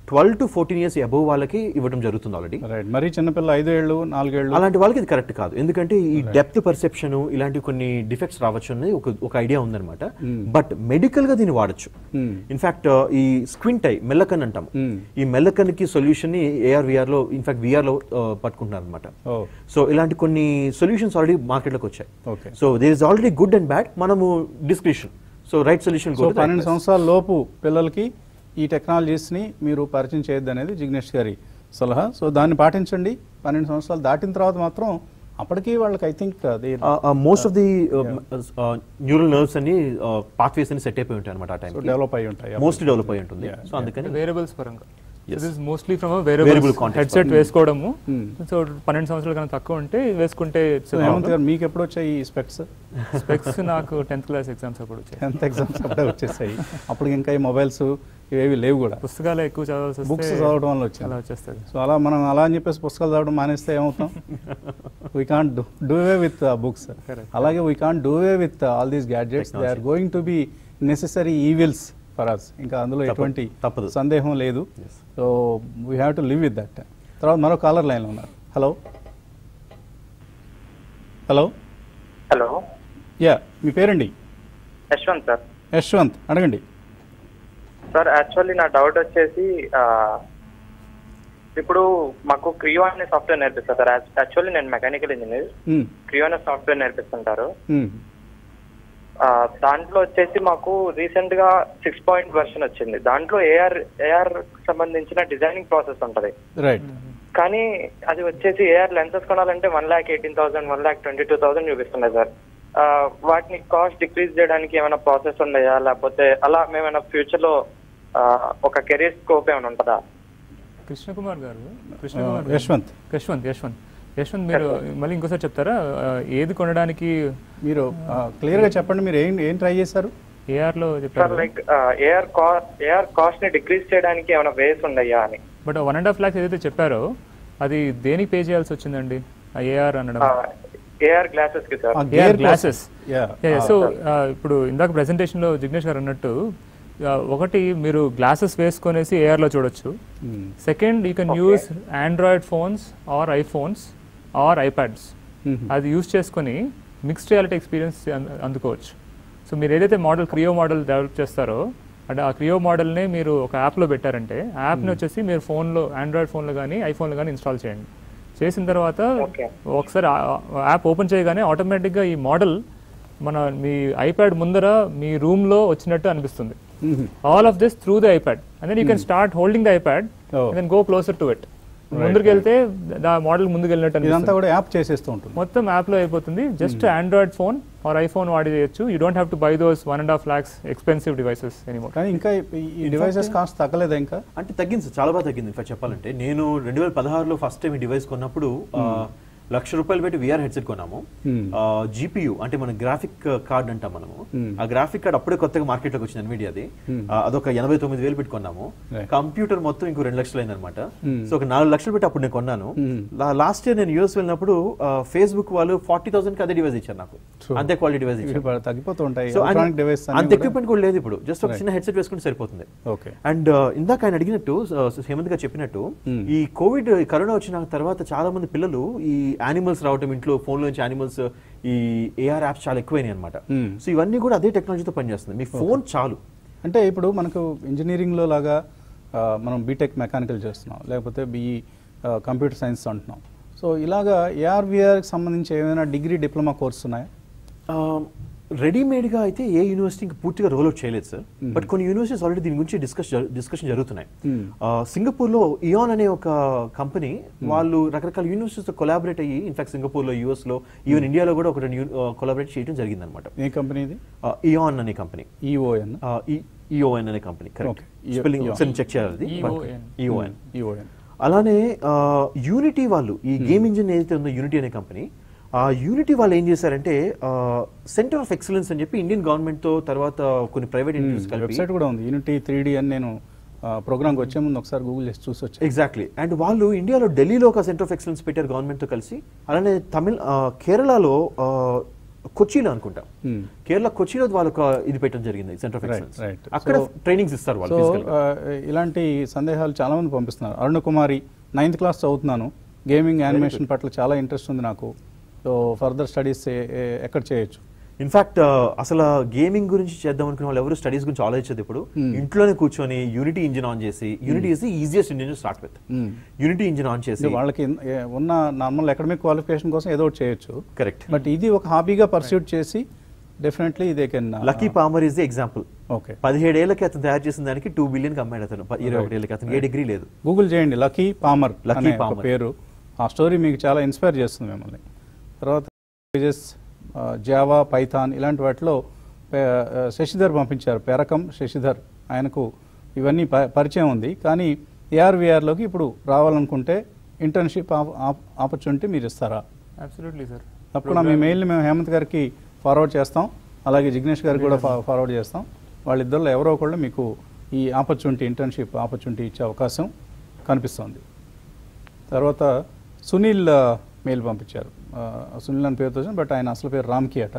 twelve to fourteen years above వాళ్ళకి ఇవ్వడం జరుగుతుంది ఆల్రెడీ రైట్ మరి చిన్నపిల్ల ఐదు ఏళ్ళు నాలుగేళ్ళు అలాంటి వాళ్ళకి ఇది కరెక్ట్ కాదు ఎందుకంటే ఈ డెప్త్ పర్సెప్షన్ ఇలాంటి కొన్ని డిఫెక్ట్స్ రావచ్చు అనేది ఒక ఒక ఐడియా ఉందన్నమాట బట్ మెడికల్ గా దీన్ని వాడచ్చు ఇన్ఫాక్ట్ ఈ స్క్విన్ టై మెల్లకన్ అంటాం ఈ మెల్లకన్ కి సొల్యూషన్ ని ఏఆర్ విఆర్ లో ఇన్ఫాక్ట్ విఆర్ లో పట్టుకుంటున్నారు అనమాట ఓ సో ఇలాంటి కొన్ని సొల్యూషన్స్ ఆల్రెడీ మార్కెట్లోకి వచ్చాయి okay so there is already good and bad మనము description so right solution so పన్నెండు సంవత్సరాల లోపు పిల్లలకి ఈ టెక్నాలజీస్ని మీరు పరిచయం చేయొద్దు అనేది జిగ్నేష్ గారి సలహా సో దాన్ని పాటించండి పన్నెండు సంవత్సరాలు దాటిన తర్వాత మాత్రం అప్పటికి వాళ్ళకి ఐ థింక్ అది most of the neural nerves అన్ని పాత్వేస్ అని సెట్ అయిపోయి ఉంటాయి అనమాట ఆ టైం డెవలప్ అయి ఉంటాయి మోస్ట్ డెవలప్ అయి ఉంటుంది సో అందుకని వేరియబుల్స్ పరంగా Yes. This mostly from Wearable wearable context. Headset వేసుకోవడము సో పన్నెండు సంవత్సరాల కన్నా తక్కువ ఉంటే వేసుకుంటే సో హేమంత్ గారు మీకు ఎప్పుడు వచ్చాయి ఈ స్పెక్ట్స్ స్పెక్స్ నాకు టెన్త్ క్లాస్ ఎగ్జామ్స్ అప్పుడు వచ్చాయి టెన్త్ ఎగ్జామ్స్ అప్పుడే వచ్చేసాయి అప్పుడు ఇంకా ఈ మొబైల్స్ ఇవేవి లేవు కూడా పుస్తకాలు ఎక్కువ చదవాల్సి వస్తే బుక్స్ చదవడం వల్ల అలా వచ్చింది వచ్చేస్తుంది సో అలా మనం అలా అని చెప్పేసి పుస్తకాలు చదవడం మానేస్తే ఏమవుతాం we can't do away with books Correct. అలాగే we can't do away with all these gadgets they are going to be necessary evils for us ఇంకా అందులో తప్పదు, ఎటువంటి తప్పదు. సందేహం లేదు so we have to live with that తర్వాత మరో కాలర్ లైన్లో ఉన్నారు హలో హలో హలో యా మీ పేరండి యశ్వంత్ సార్ యశ్వంత్ అడగండి సార్ యాక్చువల్లీ నా డౌట్ వచ్చేసి ఆ, ఇప్పుడు మాకు క్రియో అనే సాఫ్ట్వేర్ నేర్పిస్తారు సార్ యాక్చువల్లీ నేను మెకానికల్ ఇంజనీర్ మ్మ్. క్రియో అనే సాఫ్ట్వేర్ నేర్పిస్తుంటారు మ్మ్. ఆ, దాంట్లో వచ్చేసి మాకు రీసెంట్ గా సిక్స్ పాయింట్ వర్షన్ వచ్చింది దాంట్లో ఏఆర్ ఏఆర్ సంబంధించిన డిజైనింగ్ ప్రాసెస్ ఉంటది రైట్ కానీ అది వచ్చేసి ఏఆర్ లెన్సెస్ కొనాలంటే one lakh eighteen thousand one lakh twenty two thousand చూపిస్తున్నాయి సార్ ఆ, వాటిని కాస్ట్ డిక్రీజ్ చేయడానికి ఏమైనా ప్రాసెస్ ఉన్నాయా లేకపోతే అలా మేమైనా ఫ్యూచర్ లో ఆ, ఒక కెరీర్ స్కోప్ ఏమైనా ఉంటుందా కృష్ణకుమార్ గారు ఆ, కృష్ణకుమార్ యశ్వంత్ యశ్వంత్ యశ్వంత్ యశ్వంత్ మీరు మళ్ళీ ఇంకోసారి చెప్తారా ఆ, ఏది కొనడానికి మీరు క్లియర్గా చెప్పండి మీరు ఏం ఏం ట్రై చేశారు ఏఆర్ లో సార్ చెప్పారు like AR cost AR cost ని డిక్రీజ్ చేయడానికి ఏమైనా వేస్ ఉన్నాయా అని but one and half lakhs ఏదైతే చెప్పారో అది దేనికి పే చేయాల్సి వచ్చిందండి ఆ ఏఆర్ అనడం ఏఆర్ గ్లాసెస్ కి సార్ ఆ AR gear glasses. Yeah. So ఇప్పుడు ఇందాక presentation లో జిగ్నేష్ గారు అన్నట్టు ఆ, ఒకటి మీరు గ్లాసెస్ వేసుకొనేసి AR లో చూడొచ్చు hmm. Second you can use Android phones or iPhones or iPads hmm. అది యూస్ చేసుకొని మిక్స్డ్ రియాలిటీ ఎక్స్పీరియన్స్ అందుకోవచ్చు సో మీరు ఏదైతే మోడల్ క్రియో మోడల్ డెవలప్ చేస్తారో అంటే ఆ క్రియో మోడల్ని మీరు ఒక యాప్లో పెట్టారంటే ఆ యాప్ని వచ్చేసి మీరు ఫోన్లో ఆండ్రాయిడ్ ఫోన్లో కానీ ఐఫోన్లో కానీ ఇన్స్టాల్ చేయండి చేసిన తర్వాత Okay. ఒకసారి యాప్ ఓపెన్ చేయగానే ఆటోమేటిక్గా ఈ మోడల్ మన మీ ఐప్యాడ్ ముందర మీ రూమ్లో వచ్చినట్టు అనిపిస్తుంది hmm. All of this through the iPad and then you can start holding the iPad Oh. Then go closer to it ముందుకు వెళ్తే ఆ మోడల్ ముందుకు వెళ్ళినట్టు ఇదంతా అనిపిస్తుంది కూడా యాప్ చేసేస్తూ ఉంటుంది మొత్తం యాప్ లో అయిపోతుంది just Android phone or iPhone వాడి చేయొచ్చు you don't have to buy those one and half lakhs expensive devices anymore కానీ ఇంకా ఈ- ఈ డివైసెస్ కాస్ట్ తగ్గలేదా ఇంకా అంటే తగ్గింది సార్, చాలా బాగా తగ్గింది ఇన్ఫాక్ట్ చెప్పాలంటే నేను రెండు వేల పదహారులో ఫస్ట్ టైం ఈ డివైస్ కొన్నప్పుడు ఆ, లక్ష రూపాయలు పెట్టి విఆర్ హెడ్సెట్ కొన్నాము Hmm. జీపీయూ అంటే మన గ్రాఫిక్ కార్డ్ అంటాం మనము Hmm. ఆ గ్రాఫిక్ కార్డ్ అప్పుడే కొత్తగా మార్కెట్లోకి వచ్చింది ఎన్విడియాది ఆ, అదొక ఎనభై తొమ్మిది వేలు పెట్టి కొన్నాము Right. కంప్యూటర్ మొత్తం ఇంకో రెండు లక్షలు అయిందనమాట Hmm. సో ఒక నాలుగు లక్షలు పెట్టి అప్పుడు నేను కొన్నాను Hmm. లాస్ట్ ఇయర్ నేను యూఎస్ వెళ్ళినప్పుడు ఫేస్బుక్ వాళ్ళు ఫార్టీ థౌసండ్ కి అదే డివైస్ ఇచ్చారు నాకు True. అంతే క్వాలిటీ డివైస్ ఇచ్చారు ఇవి తగ్గిపోతూ ఉంటాయి సో ఎలక్ట్రానిక్ డివైస్ అంత ఎక్విప్మెంట్ కూడా లేదు ఇప్పుడు జస్ట్ ఒక చిన్న హెడ్సెట్ వేసుకుంటే సరిపోతుంది ఓకే అండ్ ఇందాక ఆయన అడిగినట్టు uh, హేమంత్ గారు చెప్పినట్టు Hmm. ఈ కోవిడ్ కరోనా వచ్చిన తర్వాత చాలా మంది పిల్లలు ఈ యానిమల్స్ రావటం ఇంట్లో ఫోన్ నుంచి యానిమల్స్ ఈ ఏఆర్ యాప్స్ చాలా ఎక్కువైనాయి అనమాట Hmm. సో ఇవన్నీ కూడా అదే టెక్నాలజీతో పనిచేస్తుంది మీ ఫోన్ చాలు అంటే ఇప్పుడు మనకు ఇంజనీరింగ్లో లాగా ఆ, మనం బీటెక్ మెకానికల్ చేస్తున్నాం లేకపోతే బీఈ కంప్యూటర్ సైన్స్ అంటున్నాం సో ఇలాగా ఏఆర్విఆర్కి సంబంధించి ఏమైనా డిగ్రీ డిప్లొమా కోర్స్ ఉన్నాయా రెడీమేడ్ గా అయితే ఏ యూనివర్సిటీకి పూర్తిగా రోల్ అవుట్ చేయలేదు సార్ బట్ కొన్ని యూనివర్సిటీస్ ఆల్రెడీ దీని గురించి డిస్కస్ డిస్కషన్ జరుగుతున్నాయి Hmm. సింగపూర్ లో ఇయాన్ అనే ఒక కంపెనీ వాళ్ళు రకరకాల యూనివర్సిటీస్ తో కొలాబరేట్ అయ్యి ఇన్ఫాక్ట్ సింగపూర్ లో యూఎస్ లో ఈవెన్ ఇండియాలో కూడా ఒక రెండు కొలాబరేట్ చేయడం జరిగింది అనమాట ఏ కంపెనీ ఇది ఇయాన్ అనే కంపెనీ ఈఓఎన్ ఈఓఎన్ అనే company correct Okay. E- spelling EON. ఒకసారి చెక్ చేయాలి EON. ఈఓఎన్ ఈఓఎన్ అలానే యూనిటీ వాళ్ళు ఈ గేమ్ ఇంజిన్ ఏదైతే ఉందో యూనిటీ అనే కంపెనీ ఆ యూనిటీ వాళ్ళు ఏం చేశారంటే సెంటర్ ఆఫ్ ఎక్సలెన్స్ అని చెప్పి ఇండియన్ గవర్నమెంట్ తో తర్వాత కొన్ని ప్రైవేట్ ఇన్స్టిట్యూట్స్ కలిపి వెబ్సైట్ కూడా ఉంది యూనిటీ త్రీ డి అని నేను ప్రోగ్రామ్కి వచ్చే ముందు ఒకసారి గూగుల్ చేసి చూసి వచ్చాను ఎగ్జాక్ట్లీ అండ్ వాళ్ళు ఇండియాలో ఢిల్లీలో ఒక సెంటర్ ఆఫ్ ఎక్సలెన్స్ పెట్టారు గవర్నమెంట్ తో కలిసి అలానే తమిళ ఆ, కేరళలో కొచ్చిలో అనుకుంటా Hmm. కేరళ కొచ్చిలో వాళ్ళు ఒక ఇది పెట్టడం జరిగింది centre of Right, excellence right. అక్కడ So- ట్రైనింగ్స్ ఇస్తారు వాళ్ళు సో physical గా. ఆ, ఇలాంటి సందేహాలు చాలా మంది పంపిస్తున్నారు అరుణ కుమారి నైన్త్ క్లాస్ చదువుతున్నాను గేమింగ్ యానిమేషన్ పట్ల చాలా ఇంట్రెస్ట్ ఉంది నాకు సో ఫర్దర్ స్టడీస్ ఎక్కడ చేయొచ్చు ఇన్ఫాక్ట్ అసలు గేమింగ్ గురించి చేద్దాం అనుకున్న వాళ్ళు ఎవరు స్టడీస్ గురించి ఆలోచించదు ఇప్పుడు Hmm. ఇంట్లోనే కూర్చొని యూనిటీ ఇంజిన్ ఆన్ చేసి Unity is the easiest engine start with Hmm. Unity engine on చేసి అంటే వాళ్ళకి ఇన్- ఏ- ఉన్న నార్మల్ అకాడమిక్ క్వాలిఫికేషన్ కోసం ఏదో ఒకటి చేయొచ్చు కరెక్ట్ బట్ ఇది ఒక హాబీగా పర్స్యూట్ చేసి definitely they can Lucky Palmer is the example okay పదిహేడేళ్ళకి అతను తయారు చేసిన దానికి టూ బిలియన్ అమ్మాడు అతను ప- ఇరవై ఒకటి ఏళ్ళకి అతను ఏ డిగ్రీ లేదు గూగుల్ చేయండి లక్కీ పామర్ Lucky అనే ఒక Palmer. పేరు ఆ స్టోరీ మీకు చాలా ఇన్స్పైర్ చేస్తుంది మిమ్మల్ని తర్వాత పేజెస్ జావా పైథాన్ ఇలాంటి వాటిలో పే- ఆ, శశిధర్ పంపించారు పెరకం శశిధర్ ఆయనకు ఇవన్నీ ప- పరిచయం ఉంది కానీ ఏఆర్విఆర్లోకి ఇప్పుడు రావాలనుకుంటే ఇంటర్న్షిప్ ఆపర్చునిటీ మీరు ఇస్తారా అబ్సల్యూట్లీ సార్ తప్పకుండా మీ మెయిల్ని మేము హేమంత్ గారికి ఫార్వర్డ్ చేస్తాం అలాగే జిగ్నేష్ గారికి కూడా ఫా- ఫార్వర్డ్ చేస్తాం వాళ్ళిద్దరిలో ఎవరో ఒకళ్ళు మీకు ఈ ఆపర్చునిటీ ఇంటర్న్షిప్ ఆపర్చునిటీ ఇచ్చే అవకాశం కనిపిస్తోంది తర్వాత సునీల్ ఆ, మెయిల్ పంపించారు ఆ, సునీల్ అని పేరుతో బట్ ఆయన అసలు పేరు రామ్కి అట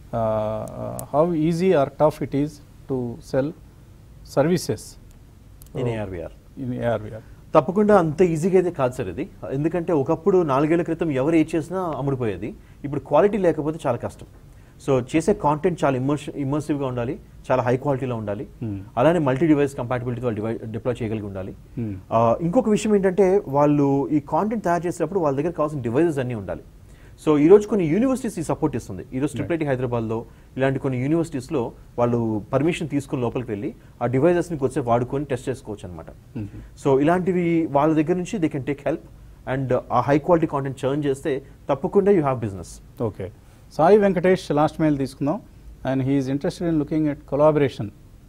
how easy or tough it is to sell services in AR VR in AR VR తప్పకుండా అంత ఈజీగా అయితే కాదు సార్ ఇది ఎందుకంటే ఒకప్పుడు నాలుగేళ్ల క్రితం ఎవరు ఏ చేసినా అమ్ముడుపోయేది ఇప్పుడు క్వాలిటీ లేకపోతే చాలా కష్టం సో చేసే కాంటెంట్ చాలా ఇమర్స్ ఇమర్సివ్గా ఉండాలి చాలా హై క్వాలిటీలో ఉండాలి Hmm. అలానే మల్టీ డివైస్ కంపాటబిలిటీ వాళ్ళు డివై డిప్లాయ్ చేయగలిగి ఉండాలి Hmm. ఆ, ఇంకొక విషయం ఏంటంటే వాళ్ళు ఈ కాంటెంట్ తయారు చేసేటప్పుడు వాళ్ళ దగ్గర కావాల్సిన డివైజెస్ అన్నీ ఉండాలి సో ఈ రోజు కొన్ని యూనివర్సిటీస్ ఈ సపోర్ట్ ఇస్తుంది ఈ రోజు ట్రిపుల్ ఐటీ హైదరాబాద్లో ఇలాంటి కొన్ని యూనివర్సిటీస్లో వాళ్ళు పర్మిషన్ తీసుకుని లోపలికి వెళ్ళి ఆ డివైజెస్ని వచ్చే వాడుకొని టెస్ట్ చేసుకోవచ్చు అనమాట సో ఇలాంటివి వాళ్ళ దగ్గర నుంచి they can take help and a high quality content churn చేస్తే తప్పకుండా you have business okay Sai Venkatesh last mail తీసుకుందాం and he's interested in looking at collaboration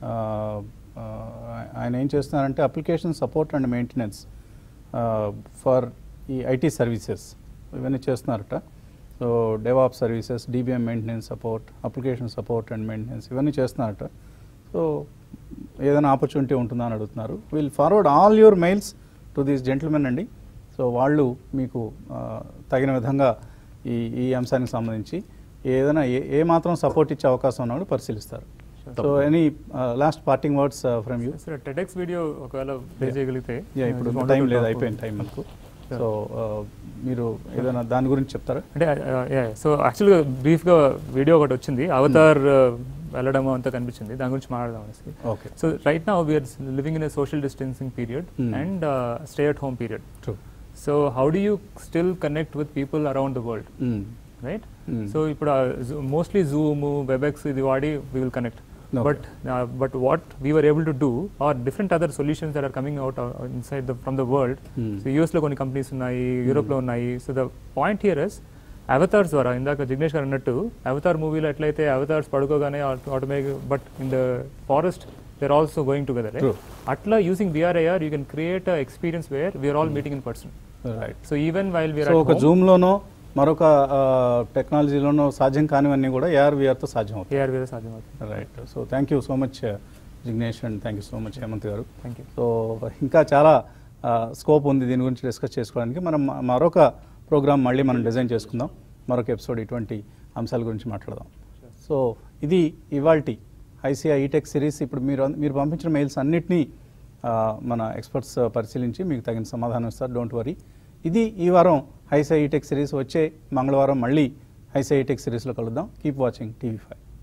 ఆయన ఏం చేస్తున్నారంటే application support and maintenance for ఈ ఐటీ సర్వీసెస్ ఇవన్నీ చేస్తున్నారట so devops services DBM maintenance support application support and maintenance ఇవన్నీ చేస్తున్నారట సో ఏదైనా ఆపర్చునిటీ ఉంటుందా అని అడుగుతున్నారు will forward all your mails to these gentlemen అండి సో వాళ్ళు మీకు ఆ, తగిన విధంగా ఈ ఈ అంశానికి సంబంధించి ఏదైనా ఏ ఏ మాత్రం సపోర్ట్ ఇచ్చే అవకాశం ఉన్నాడు పరిశీలిస్తారు so any last parting words from you sir TEDx video ఒకవేళ ప్లే చేయగలిగితే యా ఇప్పుడు just wanted టైం to లేదు talk అయిపోయింది టైం మనకు సో మీరు ఏదైనా దాని గురించి చెప్తారా అంటే సో యాక్చువల్గా బ్రీఫ్గా వీడియో ఒకటి వచ్చింది అవతార్ వెళ్ళడం అంతా కనిపించింది దాని గురించి మాట్లాడదాం అనేసి okay so right now we're living in a social distancing period Hmm. And stay at home period true so how do you still connect with people around the world right Hmm. So ఇప్పుడు mostly Zoom Webex ఇది వాడి we will connect Okay. But but what we were able to do are different other solutions that are coming out inside the from the world Hmm. So యూఎస్లో కొన్ని companies ఉన్నాయి యూరోప్లో ఉన్నాయి so the point here is avatars ద్వారా ఇందాక జిగ్నేష్ గారు అన్నట్టు Avatar మూవీలో ఎట్లయితే అవతార్స్ పడుకోగానే automatic but in the forest there also going together True. అట్లా using VR IR you can create experience where we're all meeting in person right so even while we're so ఒక జూమ్లోనో మరొక టెక్నాలజీలోనో సాధ్యం కానివన్నీ కూడా ఏఆర్విఆర్తో సాధ్యం అవుతాయి ఏఆర్ వేరే సాధ్యమవుతుంది right so thank you so much Jignesh and thank you so much Hemanth garu thank you so ఇంకా చాలా స్కోప్ ఉంది దీని గురించి డిస్కస్ చేసుకోవడానికి మనం మ- మరొక ప్రోగ్రామ్ మళ్ళీ మనం డిజైన్ చేసుకుందాం మరొక ఎపిసోడ్ ఇటువంటి అంశాల గురించి మాట్లాడదాం సో ఇది ఇవాల్టి ఐసీఐ ఈటెక్ సిరీస్ ఇప్పుడు మీరు అన్- మీరు పంపించిన మెయిల్స్ అన్నిటినీ ఆ, మన ఎక్స్పర్ట్స్ పరిశీలించి మీకు తగిన సమాధానం ఇస్తారు డోంట్ వరీ ఇది ఈ వారం ఐసీఐ ఈటెక్ సిరీస్ వచ్చే మంగళవారం మళ్ళీ ఐసీఐ ఈటెక్ సిరీస్లో కలుద్దాం కీప్ వాచింగ్ టీవీ ఫైవ్